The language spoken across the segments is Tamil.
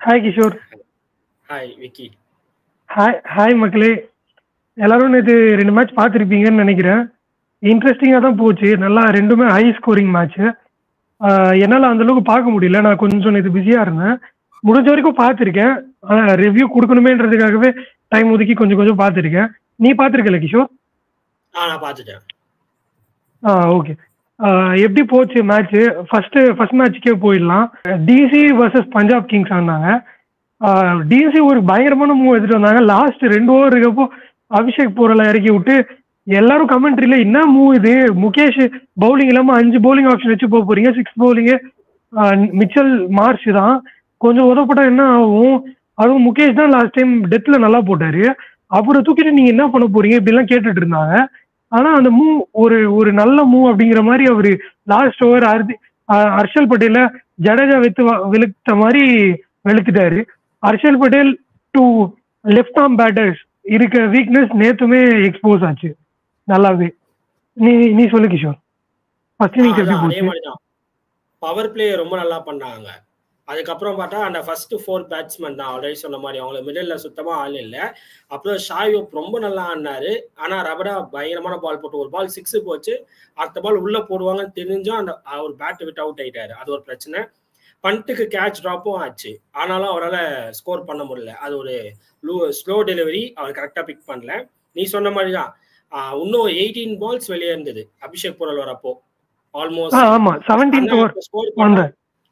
Hi Kishore hi Vicky hi hi மக்களே எல்லாரும் நேற்று ரெண்டு மேட்ச் பார்த்துருப்பீங்கன்னு நினைக்கிறேன் இன்ட்ரெஸ்டிங்காக தான் போச்சு நல்லா ரெண்டுமே ஹை ஸ்கோரிங் மேட்ச்சு என்னால் அந்த அளவுக்கு பார்க்க முடியல நான் கொஞ்சம் நேற்று பிஸியாக இருந்தேன் முடிஞ்ச வரைக்கும் பார்த்துருக்கேன் ஆனால் ரிவ்யூ கொடுக்கணுமேன்றதுக்காகவே டைம் ஒதுக்கி கொஞ்சம் கொஞ்சம் பார்த்துருக்கேன் நீ பார்த்துருக்கல கிஷோர் ஆ நான் பார்த்துட்டேன் ஆ ஓகே எப்படி போச்சு மேட்ச்சு ஃபர்ஸ்ட் ஃபர்ஸ்ட் மேட்ச்சுக்கே போயிடலாம் டிசி வர்சஸ் பஞ்சாப் கிங்ஸ் ஆனாங்க டிசி ஒரு பயங்கரமான மூவ் எடுத்துட்டு வந்தாங்க லாஸ்ட் ரெண்டு ஓவர் இருக்கப்போ அபிஷேக் போரல இறக்கி விட்டு எல்லாரும் கமெண்ட்ரியில என்ன மூவ் இது முகேஷ் பவுலிங் இல்லாம அஞ்சு பவுலிங் ஆப்ஷன் வச்சு போக போறீங்க சிக்ஸ் பவுலிங்கு மிச்சல் மார்ச் தான் கொஞ்சம் உதப்பட்டா என்ன ஆகும் அதுவும் முகேஷ் தான் லாஸ்ட் டைம் டெத்ல நல்லா போட்டாரு அப்புறம் தூக்கிட்டு நீங்க என்ன பண்ண போறீங்க இப்படிலாம் கேட்டுட்டு இருந்தாங்க ஆனா அந்த மூவ் ஒரு ஒரு நல்ல மூவ் அப்படிங்கிற மாதிரி அவரு லாஸ்ட் ஓவர் அர்தி ஹர்ஷல் பட்டேல ஜடேஜா வெத்து வெளுத்த மாதிரி வெளுத்துட்டாரு Harshal Patel to left arm batters இருக்க வீக்னஸ் நேத்துமே எக்ஸ்போஸ் ஆச்சு நல்லாவே நீ நீ சொல்லு கிஷோர் ஃபர்ஸ்ட் நீங்க எப்படி அதே போச்சு மாதிரி தான் பவர் பிளே ரொம்ப நல்லா பண்ணாங்க அதுக்கப்புறம் பார்த்தா அந்த ஃபர்ஸ்ட் ஃபோர் பேட்ஸ்மேன் தான் ஆல்ரெடி சொன்ன மாதிரி அவங்கள மிடில் சுத்தமா ஆள் இல்லை அப்புறம் ஷாயோப் ரொம்ப நல்லா ஆடினாரு ஆனா ரபடா பயங்கரமான பால் போட்டு ஒரு பால் சிக்ஸ் போச்சு அடுத்த பால் உள்ள போடுவாங்கன்னு தெரிஞ்சும் அந்த அவர் பேட் விட்டு அவுட் ஆயிட்டாரு அது ஒரு பிரச்சனை பண்ட்டுக்கு கேட்ச் ட்ராப்பும் ஆச்சு ஆனாலும் அவரால் ஸ்கோர் பண்ண முடியல அது ஒரு லூ ஸ்லோ டெலிவரி அவர் கரெக்டாக பிக் பண்ணல நீ சொன்ன மாதிரி தான் ஆஹ் இன்னும் எயிட்டீன் பால்ஸ் வெளியே இருந்தது அபிஷேக் பொருள் வரப்போ ஆ ஆல்மோஸ்ட் ஆமா செவன்டீன் ஓவர் ஸ்கோர் வந்தேன்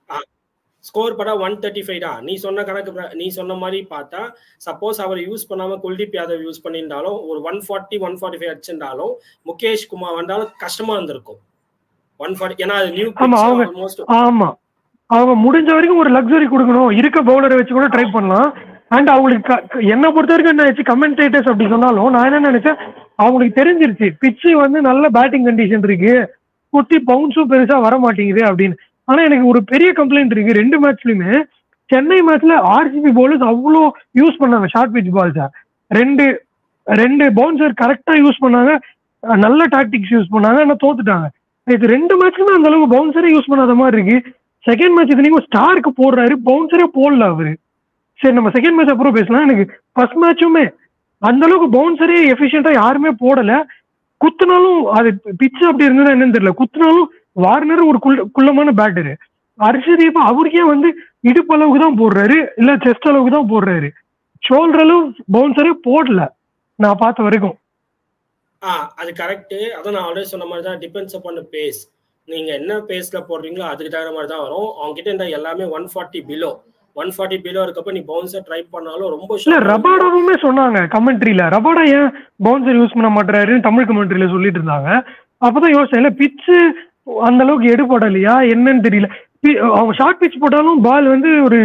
ஸ்கோர் படா ஒன் தேர்ட்டி ஃபைவ் தான் நீ சொன்ன கணக்கு பிர- நீ சொன்ன மாதிரி பார்த்தா சப்போஸ் அவர் யூஸ் பண்ணாம குல்தீப் யாதவ் யூஸ் பண்ணியிருந்தாலும் ஒரு one forty one forty five அடிச்சிருந்தாலும் முகேஷ் குமார் வந்தாலும் கஷ்டமா இருந்திருக்கும் ஒன் ஃபார்ட்டி ஏன்னா அது நியூ ஆமா, அவங்க- ஆல்மோஸ்ட் ஆமா அவங்க முடிஞ்ச வரைக்கும் ஒரு லக்ஸரி கொடுக்கணும் இருக்க பவுலரை வச்சு கூட ட்ரை பண்ணலாம் அண்ட் அவங்களுக்கு க- க- என்னை பொறுத்த வரைக்கும் என்ன ஆச்சு கமெண்டேட்டர்ஸ் அப்படி சொன்னாலும் நான் என்ன நினைச்சேன் அவங்களுக்கு தெரிஞ்சிருச்சு பிச்சு வந்து நல்ல பேட்டிங் கண்டிஷன் இருக்கு குத்தி பவுன்ஸும் பெருசா வர மாட்டேங்குது அப்படின்னு ஆனா எனக்கு ஒரு பெரிய கம்ப்ளைண்ட் இருக்கு ரெண்டு மேட்ச்லயுமே சென்னை மேட்ச்ல ஆர்சிபி பவுலர்ஸ் அவ்வளோ யூஸ் பண்ணாங்க ஷார்ட் பிச் பால்ஸை ரெண்டு ரெண்டு பவுன்சர் கரெக்டா யூஸ் பண்ணாங்க அஹ் நல்ல டாக்டிக்ஸ் யூஸ் பண்ணாங்க ஆனா தோத்துட்டாங்க இது ரெண்டு மேட்ச்லுமே அந்த அளவுக்கு பவுன்சரே யூஸ் பண்ணாத மாதிரி இருக்கு செகண்ட் மேட்ச் இத்தனைக்கும் ஸ்டாருக்கு போடுறாரு பவுன்சரே போடல அவரு சரி நம்ம செகண்ட் மேட்ச் அப்புறம் பேசலாம் எனக்கு ஃபர்ஸ்ட் மேட்சுமே அந்த அளவுக்கு பவுன்சரே எஃபிஷியண்டா யாருமே போடல குத்துனாலும் அது பிச்சு அப்படி இருந்ததா என்னன்னு தெரியல குத்துனாலும் வார்னர் ஒரு குள்ள குள்ளமான பேட்டரு ஹர்ஷதீப் அவருக்கே வந்து இடுப்பு அளவுக்கு தான் போடுறாரு இல்ல செஸ்ட் அளவுக்கு தான் போடுறாரு ஷோல்டர் அளவு பவுன்சரே போடல நான் பார்த்த வரைக்கும் ஆ அது கரெக்ட் அதான் நான் ஆல்ரெடி சொன்ன மாதிரி தான் டிபெண்ட்ஸ் அப்பான் பேஸ் நீங்க என்ன பேஸ்ல போடுறீங்களோ அதுக்கு தகுந்த மாதிரி தான் வரும் அவங்க கிட்ட இருந்தா எல்லாமே one forty below one forty below இருக்கப்ப நீ பவுன்சர் ட்ரை பண்ணாலும் ரொம்ப இல்ல short ஆ இருக்கும். ரபாடாவுமே சொன்னாங்க கமெண்ட்ரியில ரபாடா ஏன் பவுன்சர் யூஸ் பண்ண மாட்டாருன்னு தமிழ் கமெண்ட்ரியில சொல்லிட்டு இருந்தாங்க அப்பதான் யோசிச்சேன் இல்ல பிச்சு அந்த அளவுக்கு எடுபடலையா என்னன்னு தெரியல பி- அவங்க ஷார்ட் பிச் போட்டாலும் பால் வந்து ஒரு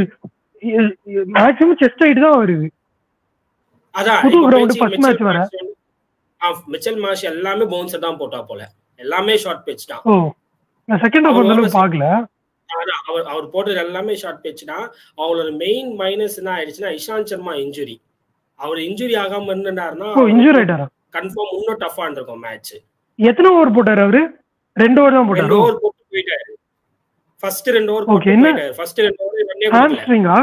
மேக்ஸிமம் செஸ்ட் ஆயிட்டு தான் வருது அதான் புது இப்ப ground பேச்சு first மிச்சல் match வர. மார்ஷ் வந்து- ஆ, மிச்சல் மார்ஷ் எல்லாமே பவுன்சர் தான் போட்டா போல எல்லாமே ஷார்ட் பிச் தான் ஓ நான் செகண்ட் ஹாஃப் அந்த அளவுக்கு அவங்க பார்க்கல அதான் அவர் அவர் போட்டது எல்லாமே ஷார்ட் பிச் தான் அவங்களோட மெயின் மைனஸ் என்ன ஆயிடுச்சுன்னா இஷாந்த் சர்மா இன்ஜுரி அவர் இன்ஜுரி ஆகாம இருந்தாருன்னா ஓ இன்ஜூர் ஆயிட்டாரா கன்ஃபார்ம் இன்னும் டஃபா இருந்திருக்கும் மேட்ச் எத்தனை ஓவர் போட்டாரு அவரு ரெண்டு ஓவர் தான் ரெண்டு போட்டாரு ஓவர் போட்டு போயிட்டாரு ஃபர்ஸ்ட் ரெண்டு ஓவர் Okay, போட்டு என்ன? போயிட்டாரு ஃபர்ஸ்ட் ரெண்டு ஓவர் ரன்னே ஹாம்ஸ்ட்ரிங்கா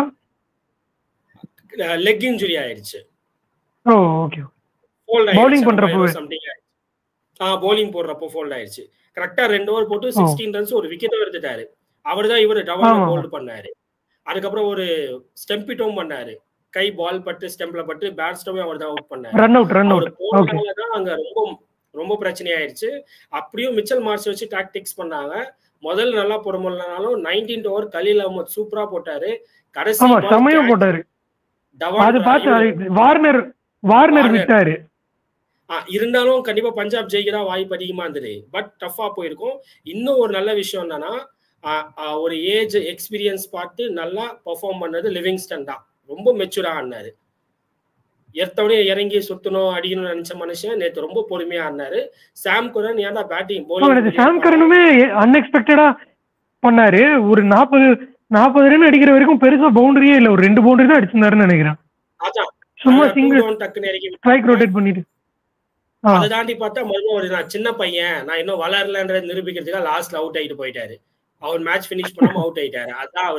லெக் இன்ஜுரி ஆயிடுச்சு ஓ ஓகே ஃபோல்ட் Bowling பண்றப்போ. சம்திங் ஆ bowling போடுறப்போ ஃபோல்ட் ஆயிடுச்சு கரெக்டா ரெண்டு ஓவர் போட்டு சிக்ஸ்டீன் ரன்ஸ் ஒரு விக்கெட்டும் எடுத்துட்டாரு அவர் தான் இவர் டவல் ஆமா. ஹோல்ட் பண்ணாரு அதுக்கப்புறம் ஒரு ஸ்டெம்பிட்டும் பண்ணாரு கை பால் பட்டு ஸ்டெம்ப்ல பட்டு பேட் ஸ்டோமே அவர் தான் அவுட் பண்ணாரு ரன் அவுட் ரன் அவர் அவுட் ஓகே போனதால தான் அங்க ரொம்ப ரொம்ப பிரச்சனையாயிருச்சு அப்படியும் மிச்சல் மார்ச் வச்சு டாக்டிக்ஸ் பண்ணாங்க முதல்ல நல்லா போட முடியலனாலும் நைன்டீன் ஓவர் கலீல் அஹமத் சூப்பரா போட்டாரு கடைசி ஆமா ball செமையா catch போட்டாரு டவான் அது பார்த்து இவரு- அது வார்னர் வார்னர் வார்னர். விட்டாரு ஆ, இருந்தாலும் கண்டிப்பா பஞ்சாப் ஜெயிக்கிறா வாய்ப்பு அதிகமா இருந்தது பட் டஃபா போயிருக்கும் இன்னும் ஒரு நல்ல விஷயம் என்னன்னா ஆ, ஆ, ஒரு ஏஜ் எக்ஸ்பீரியன்ஸ் பார்த்து நல்லா பெர்ஃபார்ம் பண்ணது லிவிங்ஸ்டன் தான் ரொம்ப மெச்சூரா ஆடினாரு எடுத்தவனே இறங்கி சுத்தணும் அடிக்கணும்னு நினைச்ச மனுஷன் நேத்து ரொம்ப பொறுமையா ஆடினாரு சாம் குரன் ஏன்டா பேட்டிங் அவனது சாம் கரனுமே அன்எக்ஸ்பெக்டடா பண்ணாரு ஒரு நாற்பது நாற்பது ரன் அடிக்கிற வரைக்கும் பெருசா பவுண்டரியே இல்ல ஒரு ரெண்டு பவுண்டரி தான் அடிச்சிருந்தாருன்னு நினைக்கிறேன் அதான் சும்மா அதான் two சிங்கிள் down டக்குன்னு இறக்கி ஸ்ட்ரைக் ரொட்டேட் பண்ணிட்டு ஆ அதை தாண்டி பார்த்தா மறுபடியும் ஒரு நான் சின்ன பையன் நான் இன்னும் வளரலன்றத நிரூபிக்கிறதுக்காக லாஸ்ட்ல அவுட் ஆயிட்டு போயிட்டாரு அவர் மேட்ச் ஃபினிஷ் பண்ணாம அவுட் ஆயிட்டாரு அதான் அவரு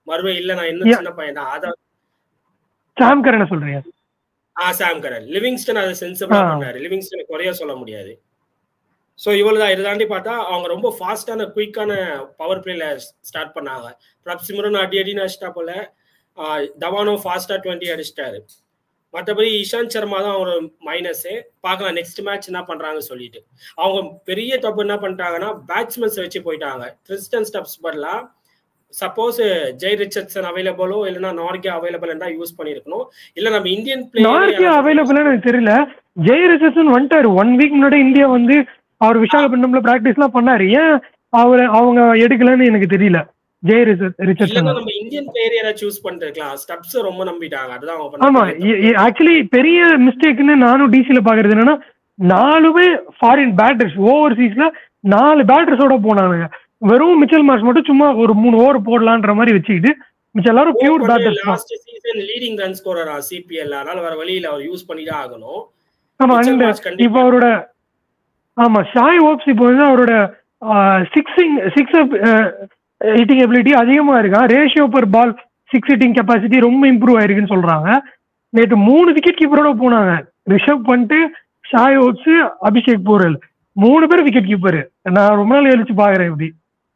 மறுபடியும் இல்ல நான் இன்னும் Yeah. சின்ன பையன் தான் அத சாம் கரனை சொல்றீங்க ஆ சாம் கரன் லிவிங்ஸ்டன் அதை சென்சிபிளா ஆ. பண்ணாரு லிவிங்ஸ்டன் குறைய சொல்ல முடியாது ஸோ இவ்வளவுதான் இதை தாண்டி பார்த்தா அவங்க ரொம்ப ஃபாஸ்டான குயிக்கான பவர் பிளேல ஸ்டார்ட் பண்ணாங்க பிரப் சிம்ரன் அடி அடின்னு அடிச்சிட்டா போல ஆ, தவானோ ஃபாஸ்டா டுவெண்ட்டி அடிச்சிட்டாரு மற்றபடி இஷாந்த் சர்மா தான் ஒரு மைனஸு பார்க்கலாம் நெக்ஸ்ட் மேட்ச் என்ன பண்றாங்கன்னு சொல்லிட்டு அவங்க பெரிய தப்பு என்ன பண்ணிட்டாங்கன்னா பேட்ஸ்மேன்ஸ் வச்சு போயிட்டாங்க கிறிஸ்டன் ஸ்டப்ஸ் பதிலா சப்போஸ் ஜெய் ரிச்சர்ட்சன் அவைலபிளோ இல்லைன்னா நார்கே அவைலபிள் இருந்தா யூஸ் பண்ணிருக்கணும் இல்ல நம்ம இந்தியன் நார்கே அவைலபிளா எனக்கு தெரியல ஜெய் ரிசர்சன் வந்துட்டாரு ஒன் வீக் முன்னாடி இந்தியா வந்து அவர் விசாகப்பட்டினம்ல பிராக்டிஸ் எல்லாம் பண்ணாரு ஏன் அவர் அவங்க எடுக்கலன்னு எனக்கு தெரியல ஜெய் ரிச்சர்சன் இல்லன்னா நம்ம இந்தியன் பிளேயர் யாராவது சூஸ் பண்ணிருக்கலாம் ஸ்டப்ஸ் ரொம்ப நம்பிட்டாங்க அதுதான் அவங்க ஆமா பண்ண பெரிய தப்பு. ஆக்சுவலி பெரிய மிஸ்டேக்னு நானும் டிசில பாக்குறது என்னன்னா நாலுமே ஃபாரின் பேட்டர்ஸ் ஓவர்சீஸ்ல நாலு பேட்டர்ஸோட போனானுங்க வெறும் மிச்சல் மார்ஸ் மட்டும் சும்மா ஒரு மூணு ஓவர் போடலான்ற மாதிரி வச்சுக்கிட்டு மிச்சம் எல்லாரும் பியூர் பேட்டர்ஸ் தான் last season leading run scorer CPL அதனால வர வழியில அவர் யூஸ் பண்ணி தான் ஆகணும் ஆமா மிச்சல் அந்த மார்ஸ் கண்டிப்பா- இப்போ அவரோட ஆமா ஷாய் ஓப்ஸ் இப்போ வந்து அவரோட சிக்ஸிங் சிக்ஸ் ஹிட்டிங் எபிலிட்டி அதிகமா இருக்கான் ratio per ball six hitting capacity ரொம்ப இம்ப்ரூவ் ஆயிருக்குன்னு சொல்றாங்க நேற்று மூணு விக்கெட் கீப்பரோட போனாங்க ரிஷப் பண்ணிட்டு ஷாய் ஓப்ஸ் அபிஷேக் போரல் மூணு பேர் விக்கெட் கீப்பர் நான் ரொம்ப நாள் கழிச்சு பாக்குறேன் இப்படி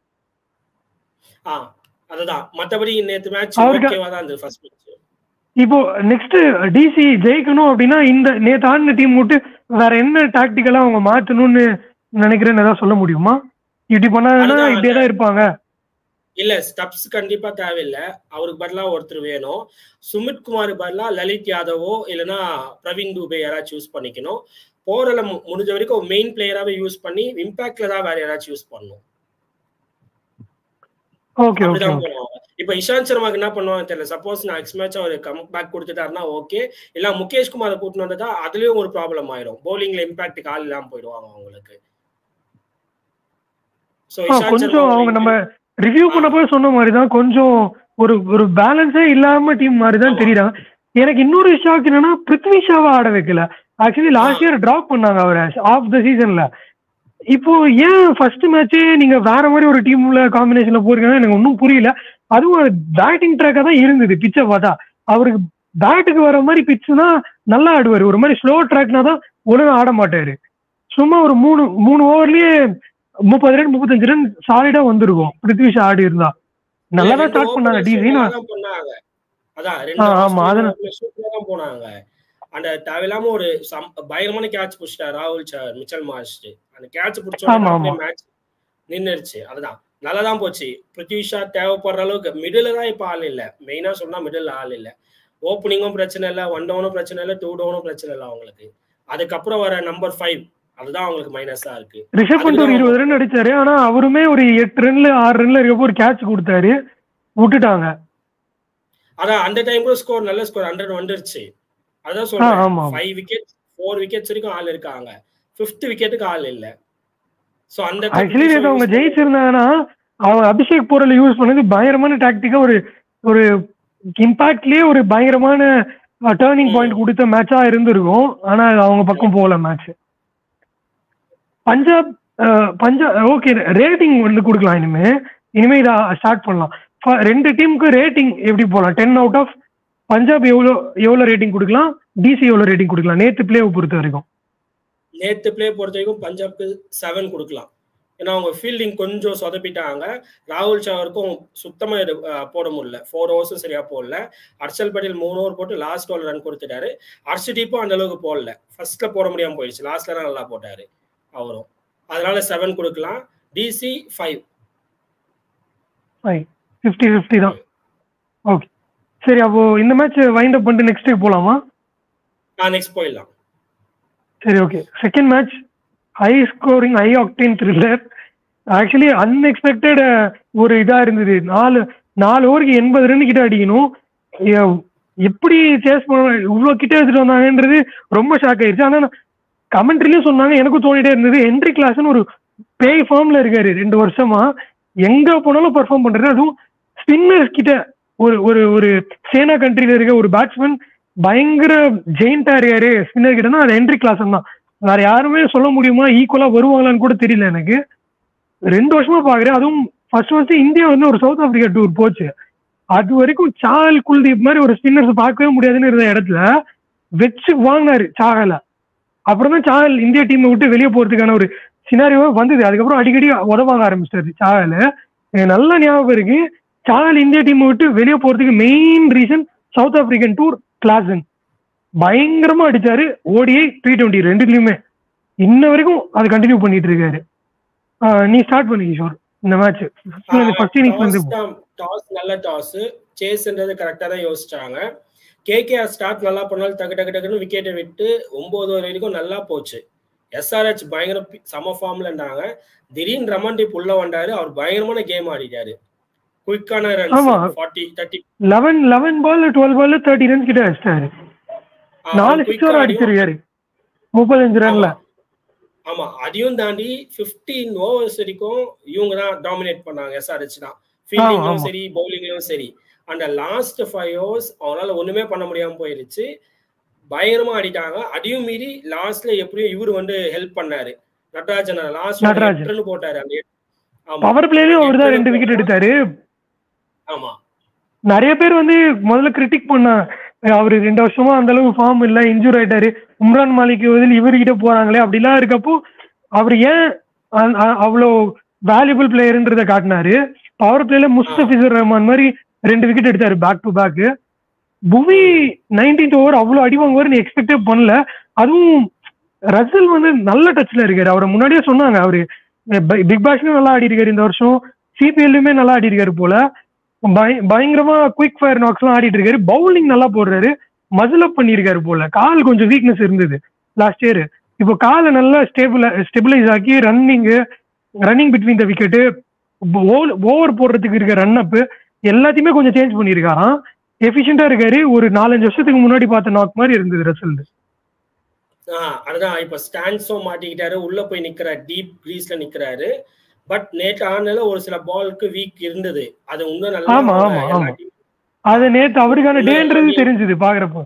ஆ அதுதான் மத்தபடி நேத்து மேட்ச் அவருக்கு- ஓகேவா தான் இருந்தது ஃபர்ஸ்ட் மேட்ச் இப்போ நெக்ஸ்ட் டிசி ஜெயிக்கணும் அப்படின்னா இந்த நேற்று ஆடின டீம் விட்டு வேற என்ன டாக்டிக்கலா அவங்க மாத்தணும்னு நினைக்கிறேன்னு ஏதாவது சொல்ல முடியுமா இப்படி பண்ணாங்கன்னா அதுதான் இப்படியே தான் இருப்பாங்க இல்ல ஸ்டப்ஸ் கண்டிப்பா தேவையில்ல அவருக்கு பதிலா ஒருத்தர் வேணும் சுமித் குமார் பதிலா லலித் யாதவோ இல்லைன்னா பிரவீன் துபே யாராச்சும் யூஸ் பண்ணிக்கணும் போரல மு- முடிஞ்ச வரைக்கும் மெயின் பிளேயராவே யூஸ் பண்ணி இம்பாக்ட்ல தான் வேற யாராச்சும் யூஸ் பண்ணணும் ஓகே ஓகே அப்படிதான் ஓகே பண்ணுவாங்க இப்ப இஷாந்த் சர்மாக்கு என்ன பண்ணுவாங்க தெரியல சப்போஸ் நான் நெக்ஸ்ட் மேட்ச் அவர் கம் பேக் கொடுத்துட்டாருன்னா ஓகே இல்ல முகேஷ் குமாரை கூட்டிட்டு வந்ததா அதுலயும் ஒரு ப்ராப்ளம் ஆயிரும் பவுலிங்ல இம்பாக்ட் கால் இல்லாம போயிடுவாங்க அவங்களுக்கு சோ ஆ, கொஞ்சம் அவங்க நம்ம ரிவ்யூ பண்ணப்போ சொன்ன மாதிரி தான் கொஞ்சம் ஒரு ஒரு பேலன்ஸே இல்லாம டீம் மாதிரி தான் ஆமா. தெரியுறாங்க எனக்கு இன்னொரு ஷாக் என்னன்னா பிருத்வி ஷாவை ஆட வைக்கல ஆக்சுவலி லாஸ்ட் இயர் டிராப் பண்ணாங்க அவரை ஆஃப் த சீசன்ல இப்போ ஏன் ஃபர்ஸ்ட் மேட்சே நீங்க வேற மாதிரி ஒரு டீம்ல காம்பினேஷன்ல போறீங்கன்னா எனக்கு ஒன்றும் புரியல அதுவும் பேட்டிங் ட்ராக்கா தான் இருந்தது பிச்சை பார்த்தா அவருக்கு பேட்டுக்கு வர மாதிரி பிச்சுனா நல்லா ஆடுவார் ஒரு மாதிரி ஸ்லோ ட்ராக்னா தான் ஒழுங்கா ஆட மாட்டாரு சும்மா ஒரு மூணு மூணு ஓவர்லயே முப்பது ரன் முப்பத்தஞ்சு ரன் சாலிடா வந்திருக்கும் பிருத்வி ஷா ஆடி இருந்தா நல்லா தான் ஸ்டார்ட் பண்ணாங்க டிசி பண்ணாங்க அதான் ஆ, ரெண்டு ஆமா, அதனா- சூப்பரா தான் போனாங்க அந்த தேவையில்லாம ஒரு சம்- பயங்கரமான கேட்ச் புடிச்சிட்டார் ராகுல் ச- மிச்சல் மாஸ்டர் அந்த கேட்ச் ஆமா, புடிச்சோட ஆமா. மேட்ச் நின்னுருச்சு அதுதான் நல்லா தான் போச்சு பிருத்வி ஷா தேவைப்படுற அளவுக்கு மிடில் தான் இப்ப ஆள் இல்ல மெயினா சொன்னா மிடில் ஆள் இல்ல ஓப்பனிங்கும் பிரச்சனை இல்ல ஒன் டவுனும் பிரச்சனை இல்ல டூ டவுனும் பிரச்சனை இல்ல அவங்களுக்கு அதுக்கப்புறம் வர நம்பர் ஃபைவ் அதுதான் அவங்களுக்கு மைனஸா இருக்கு ரிஷப் பண்ட் ஒரு இருபது ரன் அடிச்சாரு ஆனா அவருமே ஒரு எட்டு ரன்ல ஆறு ரன்ல இருக்கப்போ ஒரு கேட்ச் கொடுத்தாரு விட்டுட்டாங்க அதான் அந்த டைம் கூட ஸ்கோர் நல்ல ஸ்கோர் ஹண்ட்ரட் வந்துருச்சு அதான் ஆ, சொல்றேன் ஆமா. ஃபைவ் விக்கெட் ஃபோர் விக்கெட்ஸ் வரைக்கும் ஆள் இருக்காங்க ஃபிஃப்த் விக்கெட்டுக்கு ஆள் இல்ல சோ அந்த ஆக்சுவலி நேற்று அவங்க ஜெயிச்சிருந்தாங்கன்னா அவங்க அபிஷேக் போரல் யூஸ் பண்ணது பயங்கரமான டாக்டிக்கா ஒரு ஒரு இம்பாக்ட்லயே ஒரு பயங்கரமான டேர்னிங் பாயிண்ட் கொடுத்த மேட்சா இருந்திருக்கும் ஆனா அது அவங்க பக்கம் போகல match Punjab uh, Punjab okay rating வந்து கொடுக்கலாம் இனிமே இனிமே இதை ஸ்டார்ட் பண்ணலாம் ஃப- ரெண்டு டீமுக்கு ரேட்டிங் எப்படி போகலாம் டென் அவுட் ஆஃப் பஞ்சாப் எவ்வளோ எவ்வளோ ரேட்டிங் கொடுக்கலாம் டிசி எவ்வளோ ரேட்டிங் கொடுக்கலாம் நேற்று பிளேவை பொறுத்த வரைக்கும் நேத்து பிளே பொறுத்த வரைக்கும் பஞ்சாப்க்கு செவன் கொடுக்கலாம் ஏன்னா அவங்க ஃபீல்டிங் கொஞ்சம் சொதப்பிட்டாங்க ராகுல் ஷாவருக்கும் சுத்தமா இது, அஹ், போட முடியல ஃபோர் ஓவர்ஸும் சரியா போடல ஹர்ஷல் பட்டேல் மூணு ஓவர் போட்டு லாஸ்ட் ஓவர் ரன் கொடுத்துட்டாரு ஹர்ஷதீப்பும் அந்த அளவுக்கு போடல ஃபர்ஸ்ட்ல போட முடியாம போயிடுச்சு லாஸ்ட்ல தான் நல்லா போட்டாரு அவரும் அதனால செவன் கொடுக்கலாம் DC five five fifty fifty தான் ஓகே சரி அப்போ இந்த மேட்ச் வைண்ட் அப் பண்ணிட்டு நெக்ஸ்ட் போலாமா நெக்ஸ்ட் போயிடலாம் சரி okay second match high scoring high octane thriller actually unexpected ஒரு இதா இருந்தது நாலு நாலு ஓவருக்கு எண்பது ரன் கிட்ட அடிக்கணும் எ- எப்படி சேஸ் பண்ண இவ்வளோ கிட்ட எடுத்துட்டு வந்தாங்கன்றது ரொம்ப ஷாக் ஆயிடுச்சு ஆனால் கமெண்ட்ரிலையும் சொன்னாங்க எனக்கும் தோணிட்டே இருந்தது என்ட்ரி கிளாஸ்னு ஒரு பேய் ஃபார்ம்ல இருக்காரு ரெண்டு வருஷமா எங்க போனாலும் பெர்ஃபார்ம் பண்றாரு அதுவும் ஸ்பின்னர்ஸ் கிட்ட ஒரு ஒரு ஒரு சேனா கண்ட்ரில இருக்க ஒரு பேட்ஸ்மேன் பயங்கர ஜெயிண்டா இருக்காரு ஸ்பின்னர் கிட்டனா அது என்ட்ரி கிளாஸ் தான் வேற யாருமே சொல்ல முடியுமா ஈக்குவலா வருவாங்களான்னு கூட தெரியல எனக்கு ரெண்டு வருஷமா பாக்குறேன் அதுவும் ஃபர்ஸ்ட் ஃபர்ஸ்ட் இந்தியா வந்து ஒரு சவுத் ஆப்பிரிக்கா டூர் போச்சு அது வரைக்கும் சாகல் குல்தீப் மாதிரி ஒரு ஸ்பின்னர்ஸ் பார்க்கவே முடியாதுன்னு இருந்த இடத்துல வச்சு வாங்கினாரு சாகல அப்புறம் தான் சாகல் இந்திய டீமை விட்டு வெளியே போறதுக்கான ஒரு சினாரியோ வந்தது அதுக்கப்புறம் அடிக்கடி உதவாங்க ஆரம்பிச்சிட்டாரு சாகல் எனக்கு நல்ல ஞாபகம் இருக்கு சாகல் இந்திய டீமை விட்டு வெளியே போறதுக்கு main reason South African tour Klaasen பயங்கரமா அடிச்சாரு ஓடிஐ டி டுவெண்ட்டி ரெண்டுலயுமே இன்ன வரைக்கும் அது கண்டினியூ பண்ணிட்டு இருக்காரு ஆஹ் நீ ஸ்டார்ட் பண்ணி கிஷோர் இந்த மேட்ச் ஃபர்ஸ்ட் இன்னிங்ஸ் வந்து டாஸ் நல்ல டாஸ் சேஸ்ன்றது கரெக்டா தான் யோசிச்சாங்க கேகேஆர் ஸ்டார்ட் நல்லா பண்ணாலும் டக்கு டக்கு டக்குன்னு விக்கெட்டை விட்டு ஒன்பது ஓவர் வரைக்கும் நல்லா போச்சு எஸ்ஆர்ஹெச் பயங்கர பி- சம ஃபார்ம்ல இருந்தாங்க திடீர்னு ரமன்தீப் உள்ள வந்தாரு அவர் பயங்கரமான கேம் ஆடிட்டாரு குயிக்கான ரன்ஸ் ஆமா. Forty thirty eleven eleven ball twelve ball thirty runs கிட்ட அடிச்சிட்டாரு நாலு சிக்ஸர் அடிச்சிருக்காரு முப்பத்தஞ்சு ரன்ல ஆமா அதையும் தாண்டி 15 ஓவர்ஸ் வரைக்கும் இவங்க தான் டாமினேட் பண்ணாங்க எஸ்ஆர்ஹெச் தான் ஃபீல்டிங்லயும் ஆமா. சரி பவுலிங்லயும் சரி அந்த லாஸ்ட் ஃபைவ் ஓவர்ஸ் அவங்களால ஒண்ணுமே பண்ண முடியாம போயிருச்சு பயங்கரமா ஆடிட்டாங்க அதையும் மீறி லாஸ்ட்ல எப்படியும் இவர் வந்து ஹெல்ப் பண்ணாரு நடராஜன் லாஸ்ட் நடராஜன். ரன் போட்டாரு அந்த எட்டு- ஆமா பவர் பிளேலயும் அவர் தான் ரெண்டு விக்கெட் எடுத்தாரு ஆமா நிறைய பேர் வந்து முதல்ல கிரிட்டிக் பண்ண அவரு ரெண்டு வருஷமா அந்த அளவுக்கு ஃபார்ம் இல்ல இன்ஜூர் ஆயிட்டாரு உம்ரான் மாலிக் பதில் இவர்கிட்ட போறாங்களே அப்படிலாம் இருக்கப்போ அவர் ஏன் அ- அ- அவ்வளோ வேல்யூபிள் பிளேயர்ன்றதை காட்டினாரு பவர் பிளேல முஸ்தபிசர் ரஹ்மான் மாதிரி ரெண்டு விக்கெட் எடுத்தாரு back to back Bhuvi nineteenth over அவ்வளோ அடி வாங்குவார் எக்ஸ்பெக்டே பண்ணல அதுவும் ரசல் வந்து நல்ல டச்ல இருக்காரு அவரை முன்னாடியே சொன்னாங்க அவரு பிக் பாஷ்லயும் நல்லா ஆடி இருக்காரு இந்த வருஷம் சிபிஎல்லுமே நல்லா ஆடி இருக்காரு போல பய- பயங்கரமா குயிக் ஃபயர் நாக்ஸ் எல்லாம் ஆடிட்டு இருக்காரு பவுலிங் நல்லா போடுறாரு மசில் அப் பண்ணியிருக்காரு போல கால் கொஞ்சம் வீக்னஸ் இருந்தது லாஸ்ட் இயர் இப்போ காலை நல்லா ஸ்டேபிள் ஸ்டெபிளைஸ் ஆக்கி running running between the wicket over போடுறதுக்கு இருக்க ரன் அப் எல்லாத்தையுமே கொஞ்சம் சேஞ்ச் பண்ணியிருக்காராம் எஃபிஷியண்டா இருக்காரு ஒரு நாலஞ்சு வருஷத்துக்கு முன்னாடி பார்த்த நாக் மாதிரி இருந்தது ரசல் ஆஹ் அதுதான் இப்ப ஸ்டாண்ட்ஸும் மாட்டிக்கிட்டாரு உள்ள போய் நிக்கிற டீப் கிரீஸ்ல நிக்கிறாரு பட் நேற்று ஆனால ஒரு சில பாலுக்கு வீக் இருந்தது அது இன்னும் நல்லா ஆமா, ஆமா, எல்லா ஆமா. team- அது நேத்து அவருக்கான டேன்றது தெரிஞ்சது பாக்குறப்போ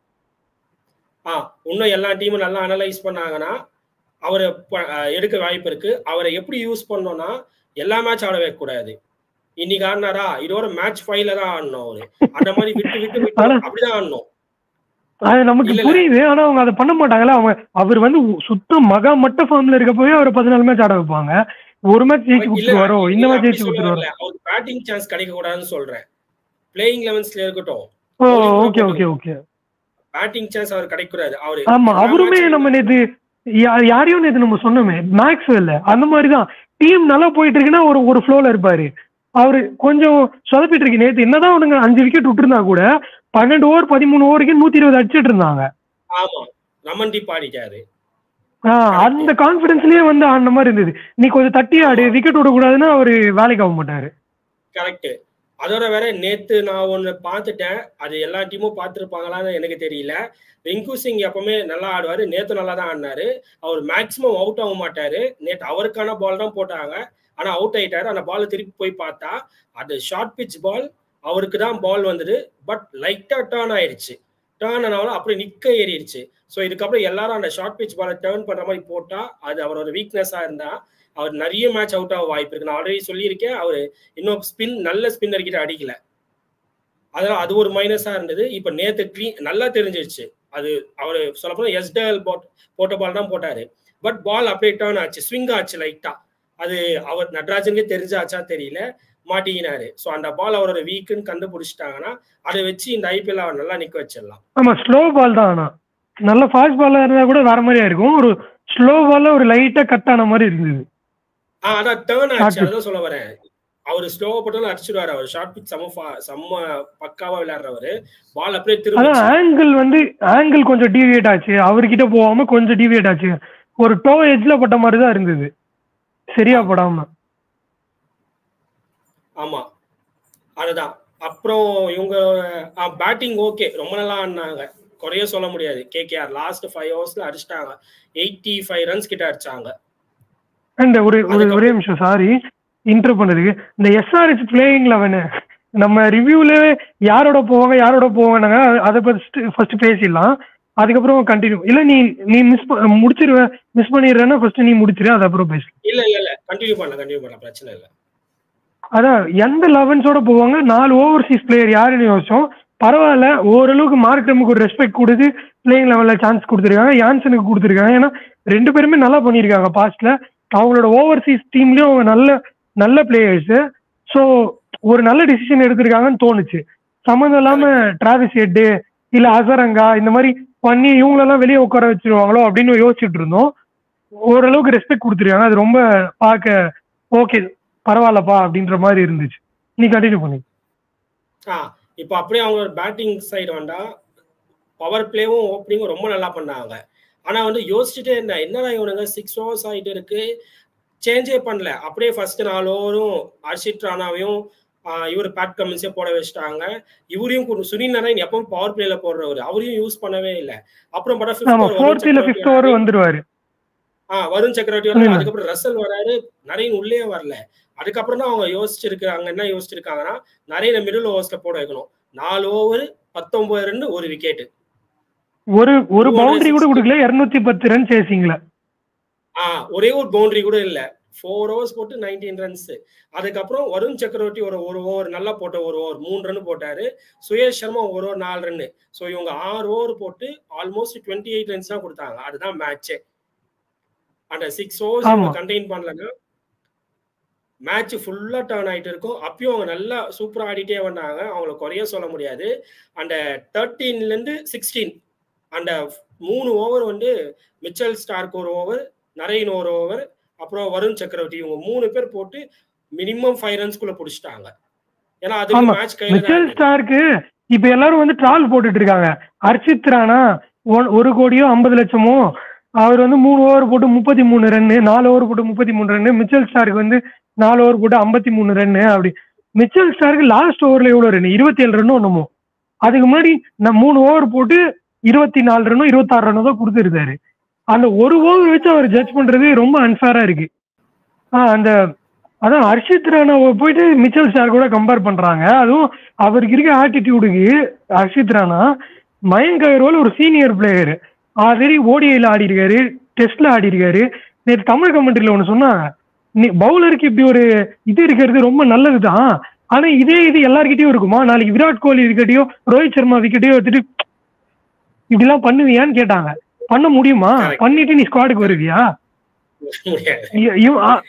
ஆ இன்னும் எல்லா டீமும் நல்லா அனலைஸ் பண்ணாங்கன்னா அவரை ப- அஹ் எடுக்க வாய்ப்பு இருக்கு அவரை எப்படி யூஸ் பண்ணோம்னா எல்லா மேட்ச் ஆட வைக்க கூடாது இன்னைக்கு ஆடினாரா இதோட மேட்ச் ஃபைவ்ல தான் ஆடணும் அவரு அந்த மாதிரி விட்டு விட்டு விட்டு ஆனா- அப்படிதான் ஆடணும் அது நமக்கு இல்ல, இல்ல. புரியுது ஆனா அவங்க அதை பண்ண மாட்டாங்கல்ல அவங்க அவர் வந்து சுத்த மகா மட்ட ஃபார்ம்ல இருக்கப்பவே அவர் பதினாலு மேட்ச் ஆட வைப்பாங்க ஒரு மேட்ச் ஜெயிச்சு இல்ல, கொடுத்துருவாரோ இந்த இல்ல, மேட்ச் அப்படி ஜெயிச்சு சொல்ல கொடுத்துருவாரோ வரல. அவருக்கு பேட்டிங் சான்ஸ் கிடைக்க கூடாதுன்னு சொல்றேன் பிளேயிங் லெவன்ஸ்ல இருக்கட்டும் ஓ bowling கூட ஓகே ஓகே போட்டுக்கலாம். ஓகே பேட்டிங் சான்ஸ் அவர் கிடைக்கூடாது அவரு ஆமா எல்லா அவருமே match- நம்ம நேத்து யா- யாரையும் நேத்து நம்ம சொன்னோமே மேக்ஸ் இல்ல அந்த மாதிரிதான் டீம் நல்லா போயிட்டு இருக்குன்னா ஒரு ஒரு ஃப்ளோல இருப்பாரு அவரு கொஞ்சம் சொதப்பிட்டு இருக்கு நேத்து என்னதான் அவனுங்க அஞ்சு விக்கெட் விட்டுருந்தா கூட பன்னெண்டு ஓவர் பதிமூணு ஓவருக்கு நூத்தி இருபது அடிச்சிட்டு இருந்தாங்க ஆமா ரமன்தீப் ஆடிட்டாரு ஆஹ் அந்த கான்பிடன்ஸ்லயே வந்து ஆடின மாதிரி இருந்தது நீ கொஞ்சம் தட்டி ஆடு விக்கெட் விடக்கூடாதுன்னா அவரு வேலைக்கு ஆக மாட்டாரு கரெக்ட் அதோட வேற நேத்து நான் ஒன்னு பார்த்துட்டேன் அது எல்லா டீமும் பார்த்துருப்பாங்களான்னு எனக்கு தெரியல ரிங்கு சிங் எப்பவுமே நல்லா ஆடுவாரு நேத்து நல்லா தான் ஆடினாரு அவர் மேக்சிமம் அவுட் ஆக மாட்டாரு நேத்து அவருக்கான பால் தான் போட்டாங்க ஆனா அவுட் ஆயிட்டாரு அந்த பால் திருப்பி போய் பார்த்தா அது ஷார்ட் பிச் பால் அவருக்கு தான் பால் வந்தது பட் லைட்டா டேர்ன் ஆயிடுச்சு டேர்ன் ஆனாலும் அப்படியே நிக்க ஏறிடுச்சு ஸோ இதுக்கப்புறம் எல்லாரும் அந்த ஷார்ட் பிச் பாலை டேர்ன் பண்ற மாதிரி போட்டா அது அவரோட வீக்னஸா இருந்தா அவர் நிறைய மேட்ச் அவுட் ஆக வாய்ப்பு இருக்கு நான் ஆல்ரெடி சொல்லியிருக்கேன் அவர் இன்னும் ஸ்பின் நல்ல ஸ்பின்னர் கிட்ட அடிக்கல அதான் அது ஒரு மைனஸா இருந்தது இப்ப நேத்து க்ளீன் நல்லா தெரிஞ்சிருச்சு அது அவர் சொல்ல போனா எஸ்டல் போட் போட்ட பால் தான் போட்டாரு பட் பால் அப்படியே டேர்ன் ஆச்சு ஸ்விங் ஆச்சு லைட்டா அது அவர் நட்ராஜனுக்கே தெரிஞ்சாச்சா தெரியல மாட்டிக்கினாரு ஸோ அந்த பால் அவரோட வீக்குன்னு கண்டுபிடிச்சிட்டாங்கன்னா அதை வச்சு இந்த ஐபிஎல் அவர் நல்லா நிக்க வச்சிடலாம் ஆமா ஸ்லோ பால் தான் ஆனா நல்ல ஃபாஸ்ட் பாலா இருந்தா கூட வேற மாதிரியா இருக்கும் ஒரு ஸ்லோ பால்ல ஒரு லைட்டா கட் ஆன மாதிரி இருந்தது ஆ அதான் டேர்ன் Short ஆச்சு pitch. அதான் சொல்ல வரேன் அவர் ஸ்லோவா போட்டாலும் அடிச்சிடுவாரு அவர் ஷார்ட் பிச் செம்ம fa- செம்ம பக்காவா விளையாடுறவரு பால் அப்படியே அதான் திரும்ப ஆங்கிள் வந்து ஆங்கிள் கொஞ்சம் டிவியேட் ஆச்சு அவர்கிட்ட போகாம கொஞ்சம் டிவியேட் ஆச்சு ஒரு டோ எட்ஜ்ல பட்ட மாதிரி தான் இருந்தது சரியா படாம ஆமா அதுதான் அப்புறம் இவங்க பேட்டிங் ஓகே ரொம்ப நல்லா ஆடினாங்க குறைய சொல்ல முடியாது கேகேஆர் லாஸ்ட் ஃபைவ் ஹவர்ஸ்ல அடிச்சிட்டாங்க எயிட்டி ஃபைவ் ரன்ஸ் கிட்ட அடிச்சாங்க அண்ட் ஒரு ஒரு ஒரே நிமிஷம் சாரி இன்டர் பண்ணதுக்கு இந்த எஸ்ஆர்எஸ் பிளேயிங் லெவனு நம்ம ரிவ்யூல யாரோட போவாங்க யாரோட போவாங்க அதை பத்தி ஃபர்ஸ்ட் பேசிடலாம் அதுக்கப்புறம் கண்டினியூ இல்ல நீ நீ மிஸ் முடிச்சிருவ மிஸ் பண்ணிடுறேன்னா ஃபர்ஸ்ட் நீ முடிச்சிரு அது அப்புறம் பேசலாம் இல்ல இல்ல இல்ல கண்டினியூ பண்ணலாம் கண்டினியூ பண்ணலாம் பிரச்சனை இல்ல அதான் எந்த லெவன்ஸோட போவாங்க நாலு ஓவர்சீஸ் பிளேயர் யாருன்னு யோசிச்சோம் பரவாயில்ல ஓரளவுக்கு மார்க் நமக்கு ஒரு ரெஸ்பெக்ட் கொடுத்து பிளேயிங் லெவலில் சான்ஸ் கொடுத்துருக்காங்க யான்சனுக்கு கொடுத்துருக்காங்க ஏன்னா ரெண்டு பேருமே நல்லா பண்ணியிருக்காங்க பாஸ்ட்ல அவங்களோட ஓவர்சீஸ் டீம்லயும் அவங்க நல்ல நல்ல பிளேயர்ஸ் ஸோ ஒரு நல்ல டிசிஷன் எடுத்திருக்காங்கன்னு தோணுச்சு சம்மந்தம் இல்லாம டிராவிஸ் ஹெட்டு இல்ல அசரங்கா இந்த மாதிரி பண்ணி இவங்களெல்லாம் வெளியே உட்கார வச்சிருவாங்களோ அப்படின்னு யோசிச்சுட்டு இருந்தோம் ஓரளவுக்கு ரெஸ்பெக்ட் கொடுத்துருக்காங்க அது ரொம்ப பார்க்க ஓகே பரவாயில்லப்பா அப்படின்ற மாதிரி இருந்துச்சு நீ கண்டினியூ பண்ணி ஆ இப்போ அப்படியே அவங்க பேட்டிங் சைடு வந்தா பவர் பிளேவும் ஓப்பனிங்கும் ரொம்ப நல்லா பண்ணாங்க ஆனா வந்து யோசிச்சுட்டே இருந்தேன் என்னடா இவனுங்க சிக்ஸ் ஓவர்ஸ் ஆயிட்டு இருக்கு சேஞ்சே பண்ணல அப்படியே ஃபர்ஸ்ட் நாலு ஓவரும் அர்ஷித் ராணாவையும் இவர் பேட் கமின்ஸே போட வச்சுட்டாங்க இவரையும் கொண்டு- சுனில் நாராயண் எப்பவும் பவர் பிளேல போடுறவர் அவரையும் யூஸ் பண்ணவே இல்லை அப்புறம் படம் fifth ஆமா over வருண் ஃபோர்த் இல்ல சக்கரவர்த்தி ஃபிஃப்த் ஓவர் வந்துருவாரு ஆ வருண் சக்கரவர்த்தி வராரு சொல்லுங்க. அதுக்கப்புறம் ரசல் வராரு நரேன் உள்ளே வரல அதுக்கப்புறம் தான் அவங்க யோசிச்சிருக்காங்க என்ன யோசிச்சிருக்காங்கன்னா நரேனை மிடில் ஓவர்ஸ்ல போட வைக்கணும் நாலு ஓவர் பத்தொன்பது ரன் ஒரு விக்கெட் ஒரு ஒரு Two பவுண்டரி கூட hundred கொடுக்கல இருநூத்தி பத்து ரன் சேசிங்கள ஆ ஒரே ஒரு பவுண்டரி கூட இல்ல ஃபோர் ஓவர்ஸ் போட்டு நைன்டீன் ரன்ஸ் அதுக்கப்புறம் வருண் சக்கரவர்த்தி ஒரு ஒரு ஓவர் நல்லா போட்ட ஒரு ஓவர் மூணு ரன் போட்டாரு சுயேஷ் சர்மா ஒரு ஓவர் நாலு ரன் ஸோ இவங்க ஆறு ஓவர் போட்டு ஆல்மோஸ்ட் டுவெண்ட்டி எயிட் ரன்ஸ் தான் கொடுத்தாங்க அதுதான் மேட்சே அந்த சிக்ஸ் ஓவர்ஸ் ஆமா. கண்டெயின் பண்ணலன்னா மேட்ச் ஃபுல்லா டர்ன் ஆயிட்டு இருக்கும் அப்பயும் அவங்க நல்லா சூப்பரா ஆடிட்டே வந்தாங்க அவங்கள குறைய சொல்ல முடியாது அந்த தேர்ட்டீன்ல இருந்து சிக்ஸ்டீன் அந்த மூணு ஓவர் வந்து மிச்சல் ஸ்டார்க் ஒரு ஓவர் நரேன் ஒரு ஓவர் அப்புறம் வருண் சக்கரவர்த்தி இவங்க மூணு பேர் போட்டு மினிமம் ஃபைவ் ரன்ஸ்குள்ள புடிச்சிட்டாங்க ஏன்னா அது ஆமா. மேட்ச் கையில தான் மிச்சல் இருக்கு. ஸ்டார்க்கு இப்ப எல்லாரும் வந்து ட்ரால் போட்டுட்டு இருக்காங்க அர்ஷித் ராணா ஒன்- ஒரு கோடியோ ஐம்பது லட்சமோ அவர் வந்து மூணு ஓவர் போட்டு முப்பத்தி மூணு ரன்னு நாலு ஓவர் போட்டு முப்பத்தி மூணு ரன்னு மிச்சல் ஸ்டாருக்கு வந்து நாலு ஓவர் போட்டு ஐம்பத்தி மூணு ரன்னு அப்படி மிச்சல் ஸ்டாருக்கு லாஸ்ட் ஓவர்ல எவ்வளவு ரன் இருபத்தி ஏழு ரன்னும் என்னமோ அதுக்கு முன்னாடி நான் மூணு ஓவர் போட்டு இருபத்தி நாலு ரன்னும் இருபத்தாறு ரன்னும் தான் கொடுத்துருந்தாரு அந்த ஒரு ஓவர் வச்சு அவர் ஜட்ஜ் பண்றது ரொம்ப அன்ஃபேரா இருக்கு ஆ அந்த அதான் ஹர்ஷித் ராணாவை போயிட்டு மிச்சல் ஸ்டார் கூட கம்பேர் பண்றாங்க அதுவும் அவருக்கு இருக்க ஆட்டிடியூடுக்கு ஹர்ஷித் ராணா மயங்க் அகர்வால் ஒரு சீனியர் பிளேயர் ஆல்ரெடி ஓடிஐல ஆடி இருக்காரு டெஸ்ட்ல ஆடி இருக்காரு நேற்று தமிழ் கமெண்ட்ரியில் ஒன்று சொன்னாங்க நீ பவுலருக்கு இப்படி ஒரு இது இருக்கிறது ரொம்ப நல்லதுதான் ஆனா இதே இது எல்லார்கிட்டயும் இருக்குமா நாளைக்கு விராட் கோலி விக்கெட்டையோ ரோஹித் சர்மா விக்கெட்டையோ எடுத்துட்டு இப்படிலாம் பண்ணுவியான்னு கேட்டாங்க பண்ண முடியுமா Correct. பண்ணிட்டு நீ ஸ்குவாடுக்கு வருவியா முடியாது. இ- இவ- அ-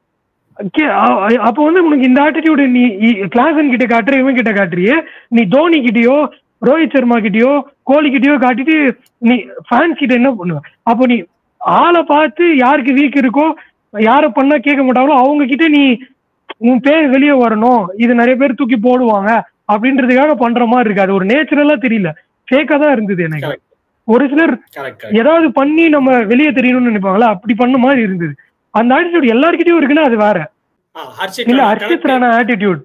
கே- அ- அ- அப்போ வந்து உனக்கு இந்த ஆட்டிடியூடு நீ கிளாசன் கிட்ட காட்டுற இவன் கிட்ட காட்டுறியே நீ தோனி கிட்டயோ ரோஹித் சர்மா கிட்டயோ கோலி கிட்டயோ காட்டிட்டு நீ ஃபேன்ஸ் கிட்ட என்ன பண்ணுவ அப்போ நீ ஆளை பார்த்து யாருக்கு வீக் இருக்கோ யாரை பண்ணா கேட்க மாட்டாங்களோ அவங்க கிட்ட நீ உன் பேர் வெளியே வரணும் இது நிறைய பேர் தூக்கி போடுவாங்க அப்படின்றதுக்காக பண்ற மாதிரி இருக்கு அது ஒரு நேச்சுரலா தெரியல ஃபேக்கா தான் இருந்தது எனக்கு Correct. ஒரு சிலர் Correct, correct. ஏதாவது பண்ணி நம்ம வெளியே தெரியணும்னு நினைப்பாங்களா அப்படி பண்ண மாதிரி இருந்தது அந்த ஆட்டிடியூட் எல்லார்கிட்டயும் இருக்குன்னா அது வேற ஆ, ஹர்ஷித் இல்ல ராணா ஹர்ஷித் correct. ராணா ஆட்டிடியூட்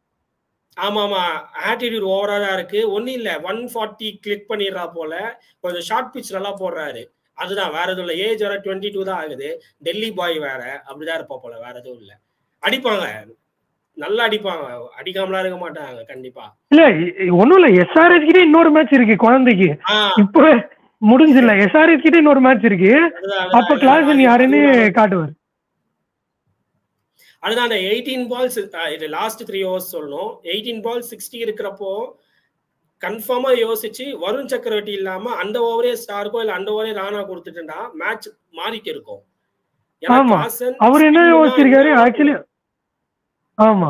ஆமா ஆமா ஆட்டிடியூட் ஓவரா தான் இருக்கு ஒன்னும் இல்ல ஒன் ஃபார்ட்டி கிளிக் பண்ணிடுறா போல கொஞ்சம் ஷார்ட் பிச் நல்லா போடுறாரு அதுதான் வேற எதுவும் இல்ல ஏஜ் வேற டுவெண்ட்டி டூ தான் ஆகுது டெல்லி பாய் வேற அப்படிதான் இருப்பா போல வேற எதுவும் இல்ல அடிப்பாங்க நல்லா அடிப்பாங்க அடிக்காமலாம் இருக்க மாட்டாங்க கண்டிப்பா இல்ல இ- ஒண்ணும் இல்ல எஸ்ஆர்எஸ் கிட்ட இன்னொரு மேட்ச் இருக்கு குழந்தைக்கு ஆ, இப்ப முடிஞ்சில்ல எஸ்ஆர்எஸ் கிட்ட இன்னொரு மேட்ச் இருக்கு அதுதான், அப்ப அதுதான், கிளாஸ் அதுதான். யாருன்னு காட்டுவார் அதுதான் அந்த எயிட்டீன் பால்ஸ் இது லாஸ்ட் த்ரீ ஓவர்ஸ் சொல்லணும் எயிட்டீன் பால் சிக்ஸ்டி இருக்கிறப்போ கன்ஃபார்மா யோசிச்சு வருண் சக்கரவர்த்தி இல்லாம அந்த ஓவரே ஸ்டார்க்கோ இல்ல அந்த ஓவரே ராணா கொடுத்துட்டுண்டா மேட்ச் மாறிக்கு இருக்கும் ஏன்னா ஆமா. கிளாசன் அவர் என்ன spin தான் யோசிச்சிருக்காரு இன்னும் ஆக்சுவலி ஆமா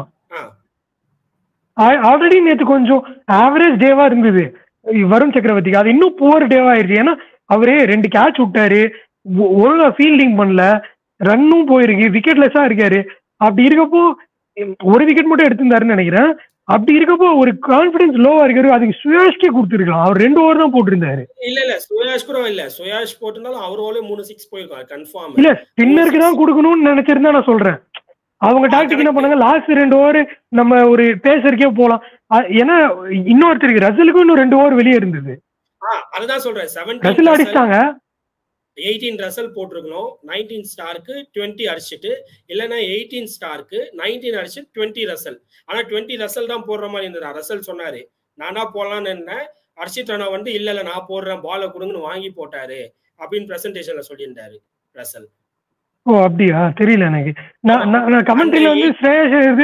ஆ. ஆல்ரெடி நேத்து கொஞ்சம் ஆவரேஜ் டேவா இருந்தது வருண் சக்கரவர்த்திக்கு அது இன்னும் புவர் டேவா ஆயிடுச்சு ஏன்னா அவரே ரெண்டு கேட்ச் விட்டாரு ஒ- ஒழுங்கா ஃபீல்டிங் பண்ணல ரன்னும் போயிருக்கு விக்கெட்லெஸ்ஸா இருக்காரு அப்படி இருக்கப்போ ஒரு விக்கெட் மட்டும் எடுத்திருந்தாருன்னு நினைக்கிறேன் அப்படி இருக்கப்போ ஒரு கான்பிடன்ஸ் லோவா இருக்காரு அதுக்கு சுயாஷ்கே கொடுத்துருக்கலாம் அவர் ரெண்டு ஓவர் தான் போட்டிருந்தாரு இல்ல இல்ல சுயாஷ் கூட இல்ல சுயாஷ் போட்டிருந்தாலும் அவர் ஓவரே மூணு சிக்ஸ் போயிருக்காரு கன்ஃபார்ம் இல்ல ஸ்பின்னருக்கு தான் கொடுக்கணும்னு நினைச்சிருந்தா நான் சொல்றேன் அவங்க டாக்டிக் என்ன பண்ணாங்க லாஸ்ட் ரெண்டு ஓவர் நம்ம ஒரு பேசருக்கே போலாம் அ- ஏன்னா இன்னொருத்தருக்கு ரசலுக்கும் இன்னும் ரெண்டு ஓவர் வெளியே இருந்தது அதுதான் சொல்றேன் ரசல் செவன்டீன் அடிச்சிட்டாங்க எயிட்டீன் ரசல் போட்டிருக்கணும் நைன்டீன் ஸ்டாருக்கு டுவெண்ட்டி அடிச்சிட்டு இல்லைன்னா எயிட்டீன் ஸ்டாருக்கு நைன்டீன் அடிச்சு டுவெண்ட்டி ரசல் ஆனா டுவெண்ட்டி ரசல் தான் போடுற மாதிரி இருந்தது ரசல் சொன்னாரு நானா போடலான்னு இருந்தேன் அர்ஷித் ராணா வந்து இல்ல இல்ல நான் போடுறேன் பாலை கொடுங்கன்னு வாங்கி போட்டாரு அப்படின்னு பிரசன்டேஷன்ல சொல்லியிருந்தாரு ரசல் ஓ அப்படியா தெரியல எனக்கு நான் நான் நான் கமெண்ட்ரியில வந்து ஸ்ரேயஸ் இது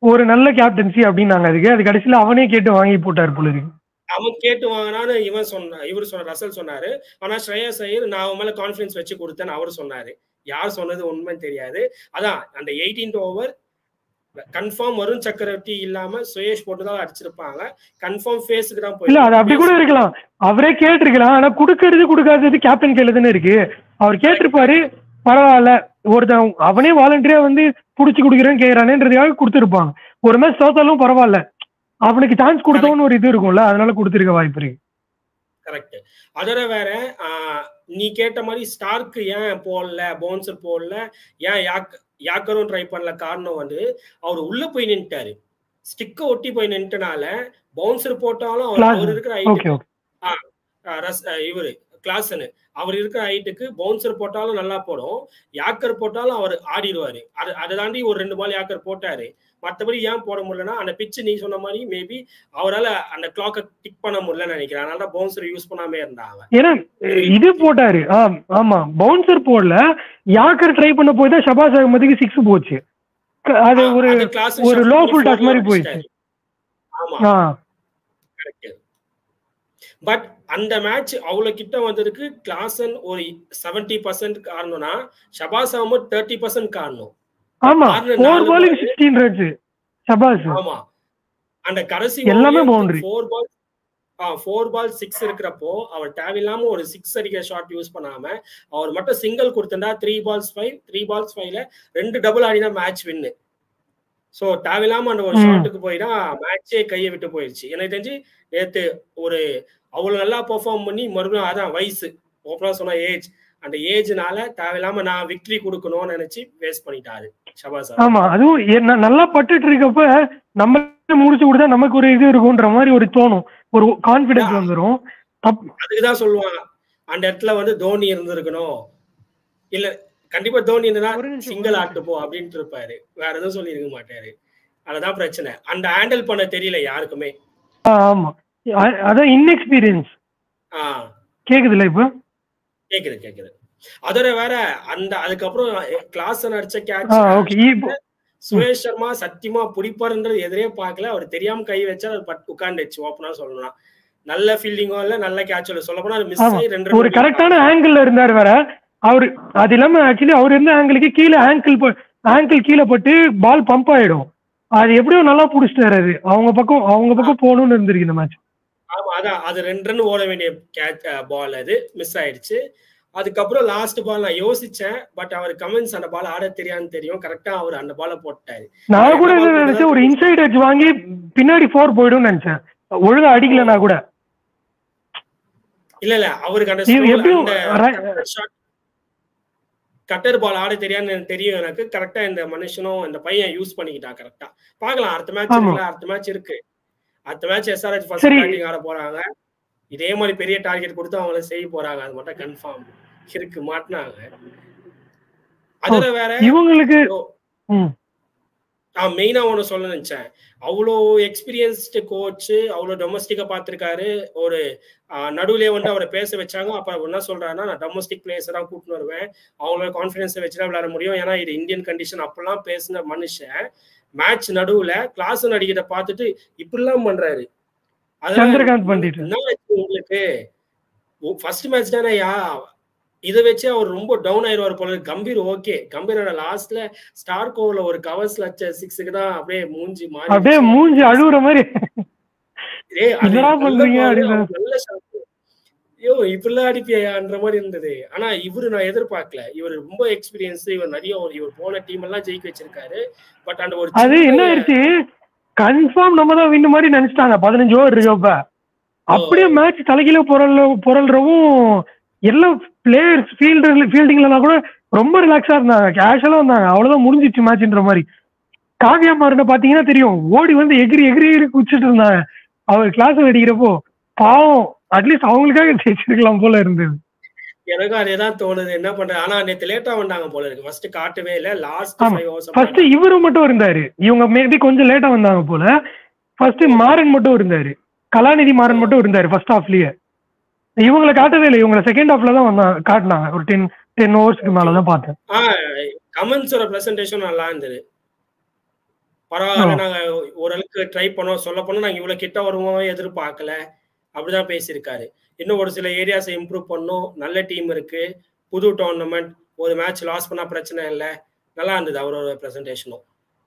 ஒரு நல்ல கேப்டன்சி அப்படின்னாங்க அதுக்கு அது கடைசியில அவனே கேட்டு வாங்கி போட்டார் போல இருக்கு அவன் கேட்டு வாங்கினான்னு இவன் சொன்ன இவர் சொன்ன ரசல் சொன்னாரு ஆனா ஸ்ரேயஸ் ஐயர் நான் அவன் மேல கான்பிடன்ஸ் வச்சு கொடுத்தேன்னு அவர் சொன்னாரு யார் சொன்னது உண்மைன்னு தெரியாது அதான் அந்த எயிட்டீன்த் ஓவர் கன்ஃபார்ம் வருண் சக்கரவர்த்தி இல்லாம சுயேஷ் போட்டு தான் அடிச்சிருப்பாங்க கன்ஃபார்ம் ஃபேஸுக்கு தான் இல்ல அது அப்படி கூட இருக்கலாம் அவரே கேட்டிருக்கலாம் ஆனா குடுக்கறது கொடுக்காதது கேப்டன் கையில தானே இருக்கு அவர் கேட்டிருப்பாரு பரவாயில்ல ஒருத்தன் அவனே வாலண்டியரா வந்து புடிச்சு குடுக்குறேன்னு கேக்குறானேன்றதுக்காக கொடுத்துருப்பாங்க ஒரு மேட்ச் தோத்தாலும் பரவாயில்ல அவனுக்கு சான்ஸ் கொடுத்தோன்னு ஒரு இது இருக்கும்ல அதனால கொடுத்துருக்க வாய்ப்பு இருக்கு கரெக்ட் அதோட வேற ஆஹ், நீ கேட்ட மாதிரி ஸ்டார்க்கு ஏன் போடல பவுன்சர் போடல ஏன் யாக் யாக்கரும் ட்ரை பண்ணல காரணம் வந்து அவர் உள்ள போய் நின்ட்டாரு ஸ்டிக்க ஒட்டி போய் நின்ட்டனால பவுன்சர் போட்டாலும் அவர் Class. அவர் இருக்கிற ஓகே ஹைட்டுக்கு ஓகே ரஸ் இவரு கிளாஸ்னு அவர் இருக்கிற ஹைட்டுக்கு பவுன்சர் போட்டாலும் நல்லா போடும் யாக்கர் போட்டாலும் அவர் ஆடிடுவாரு அது அதை தாண்டி ஒரு ரெண்டு பால் யாக்கர் போட்டாரு மற்றபடி ஏன் போட முடியலன்னா அந்த பிச்சு நீ சொன்ன மாதிரி மேபி அவரால் அந்த கிளாக்கை டிக் பண்ண முடியலன்னு நினைக்கிறேன் அதனால தான் பவுன்சர் யூஸ் பண்ணாமே இருந்தாங்க ஏன்னா இது போட்டாரு ஆ ஆமா பவுன்சர் போடல யாக்கர் ட்ரை பண்ண போய் தான் ஷபாஸ் அகமதுக்கு சிக்ஸ் போச்சு க- அது ஒரு அது class ஒரு shot low ஒரு full toss four மாதிரி ல போயிடுச்சு. அடிச்சிட்டாரு. ஆமா ஆ பட் அந்த மேட்ச் அவ்வளவு கிட்ட வந்ததுக்கு கிளாசன் ஒரு செவன்டி பர்சன்ட் காரணம்னா ஷபாஸ் அகமது தேர்ட்டி பர்சன்ட் காரணம் ஆமா ஆறு ஃபோர் நாலு பாலுக்கு ball. சிக்ஸ்டீன் ரன்ஸ் ஷபாஸ் ஆமா அந்த கடைசி எல்லாமே boundary. Four ball four ball six இருக்கிறப்போ அவர் தேவையில்லாம ஒரு சிக்ஸ் அடிக்கிற ஷாட் யூஸ் பண்ணாம அவர் மட்டும் சிங்கிள் கொடுத்திருந்தா three balls five three balls ஃபைவ்ல ரெண்டு டபுள் ஆடினா மேட்ச் வின்னு ஸோ தேவையில்லாம அந்த ஒரு ம். ஷாட்டுக்கு போயிட்டா மேட்சே கையை விட்டு போயிடுச்சு எனக்கு தெரிஞ்சு நேத்து ஒரு அவ்வளவு நல்லா பெர்ஃபார்ம் பண்ணி மறுபடியும் அதான் வயசு ஓப்பனா சொன்ன ஏஜ் அந்த ஏஜ்னால தேவையில்லாம நான் விக்டரி கொடுக்கணும்னு நினைச்சு வேஸ்ட் பண்ணிட்டாரு ஷபாஸ் அவர். ஆமா அதுவும் என்ன நல்லா பட்டுட்டு இருக்கப்ப நம்ம முடிச்சு கொடுத்தா நமக்கு ஒரு இது இருக்கும்ன்ற மாதிரி ஒரு தோணும் ஒரு கான்பிடன்ஸ் Yeah. வந்துரும் தப் அதுக்குதான் சொல்லுவாங்க அந்த இடத்துல வந்து தோனி இருந்திருக்கணும் இல்ல கண்டிப்பா தோனி இருந்தா ஒரு நிமிஷம், சிங்கிள் ஒரு ஆட்டு போ அப்படின்ட்டு இருப்பாரு வேற எதுவும் சொல்லி இருக்க மாட்டாரு அதுதான் பிரச்சனை அந்த ஹேண்டில் பண்ண தெரியல யாருக்குமே ஆ, ஆமா அ- அதான் இன்எக்ஸ்பீரியன்ஸ் ஆஹ் கேக்குதுல்ல இப்ப கேக்குது கேக்குது அதோட வேற அந்த அதுக்கப்புறம் கிளாஸ் அடிச்ச ஆ கேட்ச் ஓகே இப்போ சுரேஷ் சர்மா சத்தியமா பிடிப்பாருன்றது எதிரே பார்க்கல அவர் தெரியாம கை வச்சா அது பட் உட்காந்துச்சு ஓப்பனா சொல்லலாம் நல்ல ஃபீல்டிங்கும் இல்ல நல்ல கேட்ச் இல்ல சொல்ல போனா மிஸ் ஆமா. ஆகி ரெண்டு ஒரு run கரெக்டான ஆங்கிள் இருந்தார் வேற அவரு அது இல்லாம ஆக்சுவலி அவர் இருந்த ஆங்கிளுக்கு கீழே ஆங்கிள் ஆங்கிள் கீழே பட்டு பால் பம்ப் ஆயிடும் அது எப்படியோ நல்லா புடிச்சிட்டாரு அது அவங்க பக்கம் அவங்க பக்கம் போகணும்னு இருந்திருக்கு இந்த மேட்ச் ஆமா அதான் அது ரெண்டு ரன் ஓட வேண்டிய கேட்ச் பால் அது மிஸ் ஆயிடுச்சு அதுக்கப்புறம் லாஸ்ட் பால் நான் யோசிச்சேன் பட் அவர் கமெண்ட்ஸ் அந்த பால் ஆட தெரியாதுன்னு தெரியும் கரெக்டா அவர் அந்த பாலை போட்டாரு நான் கூட என்ன நினைச்சேன் ஒரு இன்சைட் எட்ஜ் வாங்கி பின்னாடி ஃபோர் போயிடும்னு நினைச்சேன் ஒழுங்கா அடிக்கலனா கூட இல்ல இல்ல அவருக்கு அந்த இது slow- எப்படியும் அந்த ரை- cutter shot- கட்டர் பால் ஆட தெரியாதுன்னு எனக்கு தெரியும் எனக்கு கரெக்டா இந்த மனுஷனும் இந்த பையன் யூஸ் பண்ணிக்கிட்டான் கரெக்டா பார்க்கலாம் அடுத்த மேட்ச் ஆமா. இருக்குல்ல அடுத்த மேட்ச் இருக்கு அடுத்த மேட்ச் எஸ்ஆர்எச் ஃபர்ஸ்ட் சரி. பேட்டிங் ஆட போறாங்க இதே மாதிரி பெரிய டார்கெட் கொடுத்து அவங்கள செய்ய போறாங்க அது மட்டும் கன்ஃபார்ம் இருக்கு மாட்டினாங்க அதோட வேற இவங்களுக்கு ம் நான் மெயினா ஒன்று சொல்ல நினைச்சேன் அவ்வளோ எக்ஸ்பீரியன்ஸ்டு கோச் அவ்வளோ டொமஸ்டிக்கா பார்த்துருக்காரு ஒரு நடுவுலயே வந்து அவரை பேச வச்சாங்க அப்ப அவர் என்ன சொல்றாருன்னா நான் டொமஸ்டிக் பிளேயர்ஸ் தான் கூட்டின்னு வருவேன் அவங்களோட கான்ஃபிடன்ஸை வச்சு தான் விளையாட முடியும் ஏன்னா இது இந்தியன் கண்டிஷன் அப்பெல்லாம் பேசின மனுஷன் மேட்ச் நடுவுல கிளாஸ் நடிக்கிறத பார்த்துட்டு இப்படிலாம் பண்றாரு அதெல்லாம் சந்திரகாந்த் பண்டிட் என்ன ஆச்சு உங்களுக்கு ஃபர்ஸ்ட் மேட்ச் தானே யா இதை வச்சு அவர் ரொம்ப டவுன் ஆயிருவார் போல இருக்கு. கம்பீர் ஓகே கம்பீரோட லாஸ்ட்ல ஸ்டார் கோவர்ல ஒரு கவர்ஸ்ல வச்ச சிக்ஸுக்கு தான் அப்படியே மூஞ்சி மாறி அப்படியே மூஞ்சி அழுகுற மாதிரி ஏய், அது என்னடா நல்ல பண்றீங்க ball, அப்படின்னு. அவர் நல்ல shot. ஐயோ இப்படிலாம் அடிப்பியான்ற மாதிரி இருந்தது ஆனா இவரு நான் எதிர்பார்க்கல இவர் ரொம்ப எக்ஸ்பீரியன்ஸ் இவர் நிறைய ஒரு- இவர் போன டீம் எல்லாம் ஜெயிக்க வச்சிருக்காரு பட் அந்த ஒரு அது சின்ன- என்ன ஆயிடுச்சு கன்ஃபார்ம் நம்ம தான் வின் மாதிரி நினைச்சிட்டாங்க பதினஞ்சு ஓவர் இருக்கப்ப அப்படியே மேட்ச் தலைகீழ புரள் புரள்றவும் எல்லா பிளேயர்ஸ் ஃபீல்டர் ஃபீல்டிங்லாம் கூட ரொம்ப ரிலாக்ஸா இருந்தாங்க கேஷுவலா இருந்தாங்க அவ்வளவுதான் முடிஞ்சிச்சு மேட்ச்ன்ற மாதிரி காவியா மாறின பாத்தீங்கன்னா தெரியும் ஓடி வந்து எகிரி எகிரி எகிரி குச்சிட்டு இருந்தாங்க அவர் கிளாஸ் அடிக்கிறப்போ பாவம் அட்லீஸ்ட் அவங்களுக்காக ஜெயிச்சிருக்கலாம் போல இருந்தது எனக்கும் அதேதான் தோணுது என்ன பண்றது ஆனா நேத்து லேட்டா வந்தாங்க போல இருக்கு ஃபர்ஸ்ட் காட்டவே இல்ல லாஸ்ட் ஆமா. ஃபைவ் ஹவர்ஸ் ஃபர்ஸ்ட் இவரு மட்டும் இருந்தாரு இவங்க மேபி கொஞ்சம் லேட்டா வந்தாங்க போல ஃபர்ஸ்ட் மாறன் மட்டும் இருந்தாரு கலாநிதி மாறன் மட்டும் இருந்தாரு ஃபர்ஸ்ட் ஹாஃப்லயே இவங்களை காட்டவே இல்லை இவங்களை செகண்ட் ஹாஃப்ல தான் வந்தாங்க காட்டினாங்க ஒரு டென் டென் ஓவர்ஸ்க்கு மேல தான் பார்த்தேன் கமெண்ட்ஸோட பிரசன்டேஷன் நல்லா இருந்தது பரவாயில்ல ஆ. நாங்க ஓரளவுக்கு ட்ரை பண்ணோம் சொல்ல போனா நாங்க இவ்வளவு கிட்ட வருவோம் எதிர்பார்க்கல அப்படிதான் பேசியிருக்காரு இன்னும் ஒரு சில ஏரியாஸ் இம்ப்ரூவ் பண்ணும் நல்ல டீம் இருக்கு புது டோர்னமெண்ட் ஒரு மேட்ச் லாஸ் பண்ணா பிரச்சனை இல்லை நல்லா இருந்தது அவரோட பிரசன்டேஷனும்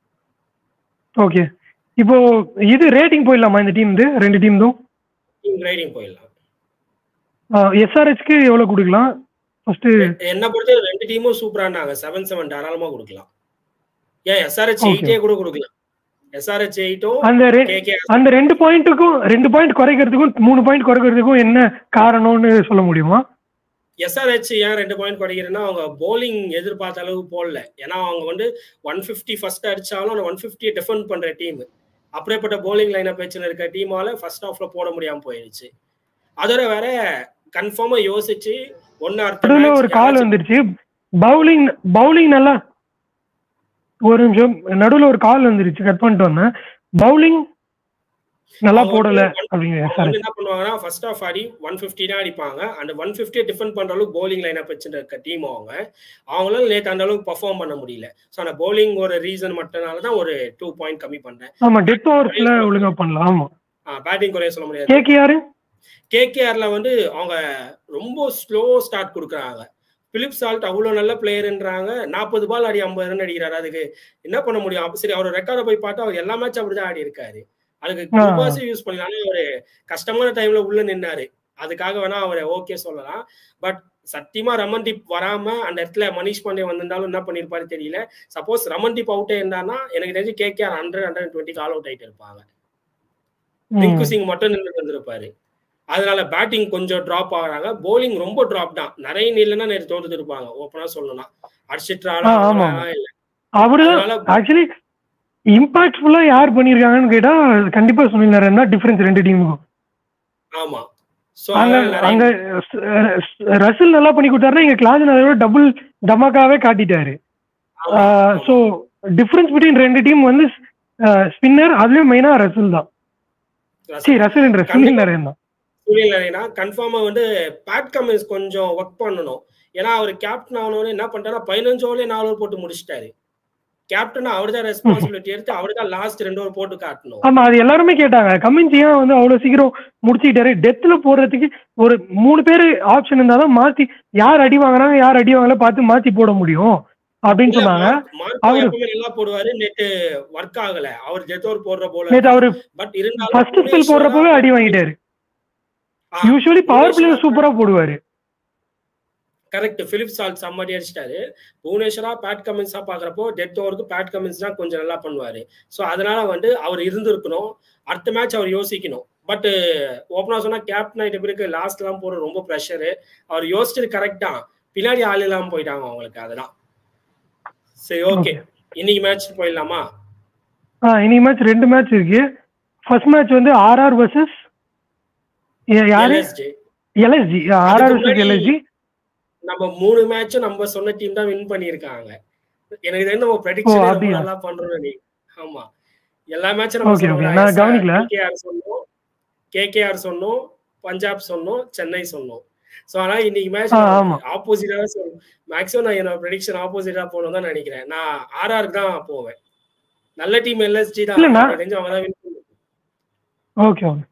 ஓகே இப்போ இது ரேட்டிங் போயிடலாமா இந்த டீம் இது ரெண்டு டீம் தான் டீம் ரைடிங் போயிடலாம் எஸ்ஆர்ஹெச்க்கு எவ்வளவு கொடுக்கலாம் ஃபர்ஸ்ட் என்ன பொறுத்த ரெண்டு டீமும் சூப்பரானாங்க செவன் செவன் தாராளமா கொடுக்கலாம் ஏன் எஸ்ஆர்ஹெச் Okay. எயிட்டே கூட கொடுக்கலாம் எஸ்ஆர்ஹெச் எயிட்டும் அந்த ரெ- கேகே அந்த ரெண்டு பாயிண்ட்டுக்கும் ரெண்டு பாயிண்ட் குறைக்கிறதுக்கும் மூணு பாயிண்ட் குறைக்கிறதுக்கும் என்ன காரணம்னு சொல்ல முடியுமா எஸ்ஆர்ஹெச் ஏன் ரெண்டு பாயிண்ட் குறைக்கிறேன்னா அவங்க போலிங் எதிர்பார்த்த அளவுக்கு போடல ஏன்னா அவங்க வந்து ஒன் ஃபிஃப்டி ஃபர்ஸ்ட் அடிச்சாலும் அந்த ஒன் ஃபிஃப்டியை டிஃபெண்ட் பண்ற டீம் அப்படியேப்பட்ட போலிங் லைனை பிரச்சனை இருக்க டீமால ஃபர்ஸ்ட் ஹாஃப்ல போட முடியாம போயிடுச்சு அதோட வேற கன்ஃபார்மா யோசிச்சு ஒன்னு நடுவில் ஒரு கால் வந்துருச்சு பவுலிங் பவுலிங் நல்லா ஒரு நிமிஷம் நடுவில் ஒரு கால் வந்துருச்சு கட் பண்ணிட்டு வந்தேன் பவுலிங் நல்லா அவங்க போடல வந்து அப்படிங்க அவங்க சார் வந்து என்ன பண்ணுவாங்கன்னா ஃபர்ஸ்ட் ஆஃப் ஆடி ஒன் ஃபிஃப்டி தான் அடிப்பாங்க அந்த ஒன் ஃபிஃப்டியை டிஃபெண்ட் பண்ற அளவுக்கு போலிங் லைன் அப் வச்சுருக்க டீம் அவங்க அவங்களால நேற்று அந்த அளவுக்கு பர்ஃபார்ம் பண்ண முடியல ஸோ அந்த போலிங் ஒரு ரீசன் மட்டும்னால தான் ஒரு டூ பாயிண்ட் கம்மி பண்ணேன் ஆமா டெத் ஓவர்ஸ்ல ஒழுங்கா பண்ணலாம் ஆமா பேட்டிங் குறைய சொல்ல முடியாது கேகேஆர் கேகேஆர்ல வந்து அவங்க ரொம்ப ஸ்லோ ஸ்டார்ட் கொடுக்குறாங்க பிலிப் சால்ட் அவ்வளோ நல்ல பிளேயர்ன்றாங்க நாற்பது பால் ஆடி ஐம்பது ரன் அடிக்கிறாரு அதுக்கு என்ன பண்ண முடியும் அப்ப சரி அவர் ரெக்கார்டை போய் பார்த்தா அவர் எல்லா மேட்ச் அப்படிதான் ஆடி இருக்காரு அதுக்கு ஆ. குபாஸும் யூஸ் பண்ணலாம் ஒரு கஷ்டமான டைம்ல உள்ள நின்னாரு அதுக்காக வேணா அவரை ஓகே சொல்லலாம் பட் சத்தியமா ரமன்தீப் வராம அந்த இடத்துல மனிஷ் பாண்டே வந்திருந்தாலும் என்ன பண்ணிருப்பாரு தெரியல சப்போஸ் ரமன்தீப் அவுட்டே இருந்தாருன்னா எனக்கு தெரிஞ்சு KKR hundred hundred twenty all out ஆயிட்டு இருப்பாங்க ரிங்கு சிங் மட்டும் நின்று வந்திருப்பாரு அதனால பேட்டிங் கொஞ்சம் டிராப் ஆகுறாங்க போலிங் ரொம்ப டிராப் தான் நிறைய இல்லைன்னா நேற்று தோத்துட்டு இருப்பாங்க ஓப்பனா சொல்லணும்னா அடிச்சிட்டாலும் ஆ, ஆமா. இல்ல அவருதான் அதனால ஆக்சுவலி இம்பாக்ட்ஃபுல்லா யார் பண்ணிருக்காங்கன்னு கேட்டா கண்டிப்பா சுனில் நரேன் தான் டிஃபரன்ஸ் ரெண்டு டீமுக்கும் ஆமா சோ அங்க அங்க ரசில் நல்லா பண்ணி கொடுத்தாருன்னா இங்க கிளாஸ் நிறைய டபுள் டமாக்காவே காட்டிட்டாரு ஸோ டிஃபரன்ஸ் பிட்வீன் ரெண்டு டீம் வந்து ஸ்பின்னர் அதுலயும் மெயினா ரசில் தான் சரி ரசில் என்ற சுனில் நரேன் தான் சூழ்நிலைனா கன்ஃபார்மா வந்து பேட் கமின்ஸ் கொஞ்சம் ஒர்க் பண்ணணும் ஏன்னா அவர் கேப்டன் ஆனவனே என்ன பண்ணிட்டாரா பதினஞ்சு ஓவர்லயே நாலு ஓவர் போட்டு முடிச்சிட்டாரு கேப்டன் அவர் தான் ரெஸ்பான்சிபிலிட்டி எடுத்து அவர் தான் லாஸ்ட் ரெண்டு ஓவர் போட்டு காட்டணும் ஆமா அது எல்லாருமே கேட்டாங்க கமின்ஸ் ஏன் வந்து அவ்வளவு சீக்கிரம் முடிச்சுக்கிட்டாரு டெத்ல போடுறதுக்கு ஒரு மூணு பேர் ஆப்ஷன் இருந்தாதான் மாத்தி யார் அடி வாங்குறாங்க யார் அடி வாங்கல பார்த்து மாத்தி போட முடியும் அப்படின்னு சொன்னாங்க மார்க்கோ அவரு- எப்பவுமே நல்லா போடுவாரு நேத்து ஒர்க் ஆகல அவர் டெத் ஓவர் போடுற போல நேத்து அவரு பட் இருந்தாலும் ஃபர்ஸ்ட் ஸ்பெல் போடுறப்பவே அடி வாங்கிட்டாரு ஆ, யூஸ்வலி பவர் பிளேயர் சூப்பரா போடுவாரு கரெக்ட் பிலிப் சால்ட் செம்மடி அடிச்சிட்டாரு புவனேஸ்வரா பேட் கமின்ஸா பாக்குறப்போ டெத் ஓவருக்கு பேட் கமின்ஸ் தான் கொஞ்சம் நல்லா பண்ணுவாரு சோ அதனால வந்து அவர் இருந்திருக்கணும் அடுத்த மேட்ச் அவர் யோசிக்கணும் பட் ஓப்பனா சொன்னா கேப்டன் ஆயிட்ட பிறகு லாஸ்ட் எல்லாம் போற ரொம்ப ப்ரெஷரு அவர் யோசிச்சது கரெக்ட் தான் பின்னாடி ஆள் இல்லாம போயிட்டாங்க அவங்களுக்கு அதெல்லாம் சரி ஓகே இன்னைக்கு மேட்ச் போயிடலாமா ஆ இன்னைக்கு மேட்ச் ரெண்டு மேட்ச் இருக்கு ஃபர்ஸ்ட் மேட்ச் வந்து ஆர்ஆர் வர்சஸ் யாரு LSG. எல்எஸ்ஜி ஆர்ஆர் அதுக்கு வர்சஸ் முன்னாடி- எல்எஸ்ஜி நம்ம மூணு மேட்சும் நம்ம சொன்ன டீம் தான் வின் பண்ணிருக்காங்க எனக்கு தெரிஞ்சு நம்ம ப்ரெடிக்ஷன் ஓ, ரொம்ப அப்படியா? நல்லா பண்றோம் நீ ஆமா எல்லா மேட்சும் நம்ம Okay, okay. நான் கவனிக்கல. கேகேஆர் சொன்னோம் கேகேஆர் சொன்னோம் பஞ்சாப் சொன்னோம் சென்னை சொன்னோம் சோ ஆனா இன்னைக்கு மேட்ச் ஆ, ஆமா. ஆப்போசிட்டா சொன்னோம் மேக்ஸிமம் நான் என்னோட ப்ரெடிக்ஷன் ஆப்போசிட்டா போகணும் தான் நினைக்கிறேன் நான் ஆர்ஆருக்கு தான் போவேன் நல்ல டீம் எல்எஸ்ஜி தான் இல்ல, நான்- எனக்கு தெரிஞ்சு அவங்க தான் win பண்ணுவாங்க. ஓகே ஓகே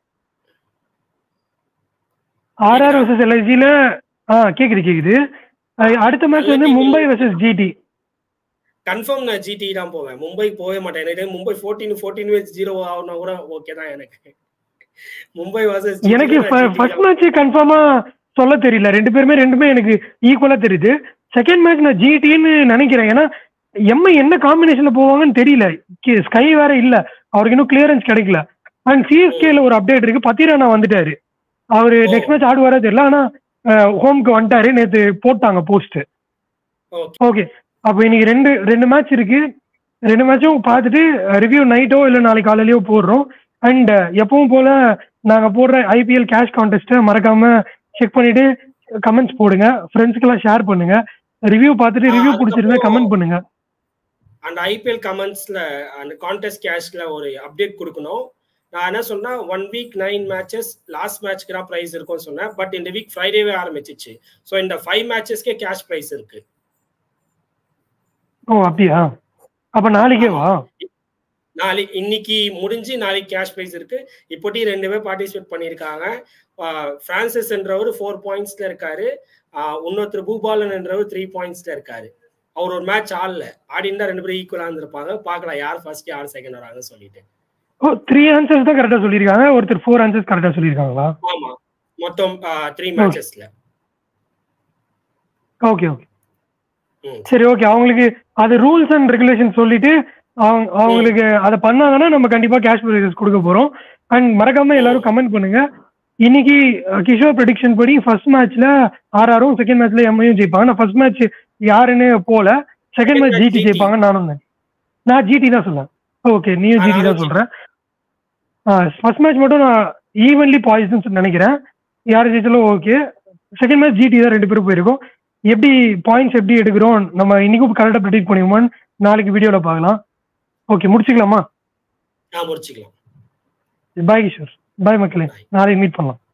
ஆர்ஆர் வர்சஸ் எல்எஸ்ஜில ஆ கேக்குது கேக்குது அஹ் அடுத்த மேட்ச் வந்து team Mumbai versus GT confirm நான் ஜிடி தான் போவேன் மும்பை போகவே மாட்டேன் எனக்கு தெரிஞ்சு Mumbai fourteen fourteen match zero ஆகுனா கூட ஓகே தான் எனக்கு மும்பை வர்சஸ் எனக்கு ஃபர்ஸ்ட் மேட்ச் கன்ஃபார்மா சொல்ல தெரியல ரெண்டு பேருமே ரெண்டுமே எனக்கு ஈக்குவலா தெரியுது செகண்ட் மேட்ச் நான் ஜிடின்னு நினைக்கிறேன் ஏன்னா எம்ஐ என்ன காம்பினேஷன்ல போவாங்கன்னு தெரியல ஸ்கை வேற இல்ல அவருக்கு இன்னும் கிளியரன்ஸ் கிடைக்கல அண்ட் சிஎஸ்கேல ஒரு அப்டேட் இருக்கு பத்திரானா வந்துட்டாரு அவரு ஓ. நெக்ஸ்ட் மேட்ச் ஆடுவாரா தெரியல ஆனா ஹோம்க்கு வந்துட்டாரு நேத்து போட்டாங்க போஸ்ட் ஓகே ஓகே அப்போ இன்னைக்கு ரெண்டு ரெண்டு மேட்ச் இருக்கு ரெண்டு மேட்சும் பார்த்துட்டு ரிவ்யூ நைட்டோ இல்லை நாளைக்கு காலையிலயோ போடுறோம் அண்ட் எப்பவும் போல நாங்க போடுற ஐபிஎல் கேஷ் கான்டெஸ்ட்டை மறக்காம செக் பண்ணிட்டு கமெண்ட்ஸ் போடுங்க ஃப்ரெண்ட்ஸ்க்கெல்லாம் ஷேர் பண்ணுங்க ரிவ்யூ பார்த்துட்டு ஆ, ரிவ்யூ பிடிச்சிருந்தா அதுக்கப்புறம் கமெண்ட் பண்ணுங்க அந்த ஐபிஎல் கமெண்ட்ஸ்ல அந்த கான்டெஸ்ட் கேஷ்ல ஒரு அப்டேட் கொடுக்கணும் நான் என்ன சொன்னா one week nine matches last மேட்ச்க்கு தான் ப்ரைஸ் இருக்கும்னு சொன்னேன் பட் இந்த வீக் ஃப்ரைடேவே ஆரம்பிச்சிச்சு ஸோ இந்த ஃபைவ் மேட்சஸ்க்கே கேஷ் ப்ரைஸ் இருக்கு ஓ அப்படியா அப்ப நாளைக்கே வா நாளைக்கு இன்னைக்கு முடிஞ்சு நாளைக்கு கேஷ் ப்ரைஸ் இருக்கு இப்போட்டி ரெண்டு பேர் பார்ட்டிசிபேட் பண்ணியிருக்காங்க பிரான்சிஸ் என்றவர் ஃபோர் பாயிண்ட்ஸ்ல இருக்காரு ஆஹ் இன்னொருத்தர் பூபாலன் என்றவர் த்ரீ பாயிண்ட்ஸ்ல இருக்காரு அவர் ஒரு மேட்ச் ஆடல ஆடினா ரெண்டு பேரும் ஈக்குவலா இருந்திருப்பாங்க பார்க்கலாம் யார் ஃபர்ஸ்ட் யார் செகண்ட் வராங்கன்னு சொல்லிட்டு ஓ த்ரீ ஆன்சர்ஸ் தான் கரெக்டாக சொல்லியிருக்காங்க ஒருத்தர் ஃபோர் ஆன்சர்ஸ் கரெக்டாக சொல்லியிருக்காங்களா ஆமா மொத்தம் த்ரீ மேட்சஸ்ல ஓகே ஓகே ம். சரி ஓகே அவங்களுக்கு அது ரூல்ஸ் அண்ட் ரெகுலேஷன் சொல்லிட்டு அவங்க அவங்களுக்கு அதை பண்ணாங்கன்னா நம்ம கண்டிப்பா கேஷ் ப்ரைஸஸ் கொடுக்க போறோம் அண்ட் மறக்காம எல்லாரும் கமெண்ட் பண்ணுங்க இன்னைக்கு அஹ், கிஷோர் ப்ரெடிக்ஷன் படி ஃபர்ஸ்ட் மேட்ச்ல ஆர்ஆரும் செகண்ட் மேட்ச்ல எம்ஐயும் ஜெயிப்பாங்க நான் ஃபர்ஸ்ட் மேட்ச் யாருன்னு போல செகண்ட் மேட்ச் ஜிடி ஜெயிப்பாங்க நானும் தான். நான் ஜிடி தான் சொல்றேன் ஓகே நீயும் ஜிடி தான் சொல்றேன் ஃபர்ஸ்ட் மேட்ச் மட்டும் நான் ஈவன்லி பாய்ஸ்ன்னு நினைக்கிறேன் யார் ஜெயிச்சாலும் ஓகே செகண்ட் மேட்ச் ஜிடி தான் ரெண்டு பேரும் போயிருக்கோம் எப்படி பாயிண்ட்ஸ் எப்படி எடுக்கிறோம் நம்ம இன்னைக்கும் கரெக்டாக ப்ரெடிக்ட் பண்ணிடுவோம் நாளைக்கு வீடியோல பார்க்கலாம் ஓகே முடிச்சுக்கலாமா நான் முடிச்சுக்கலாம் பாய் கிஷோர் பாய் மக்களே நாளைக்கு மீட் பண்ணலாம்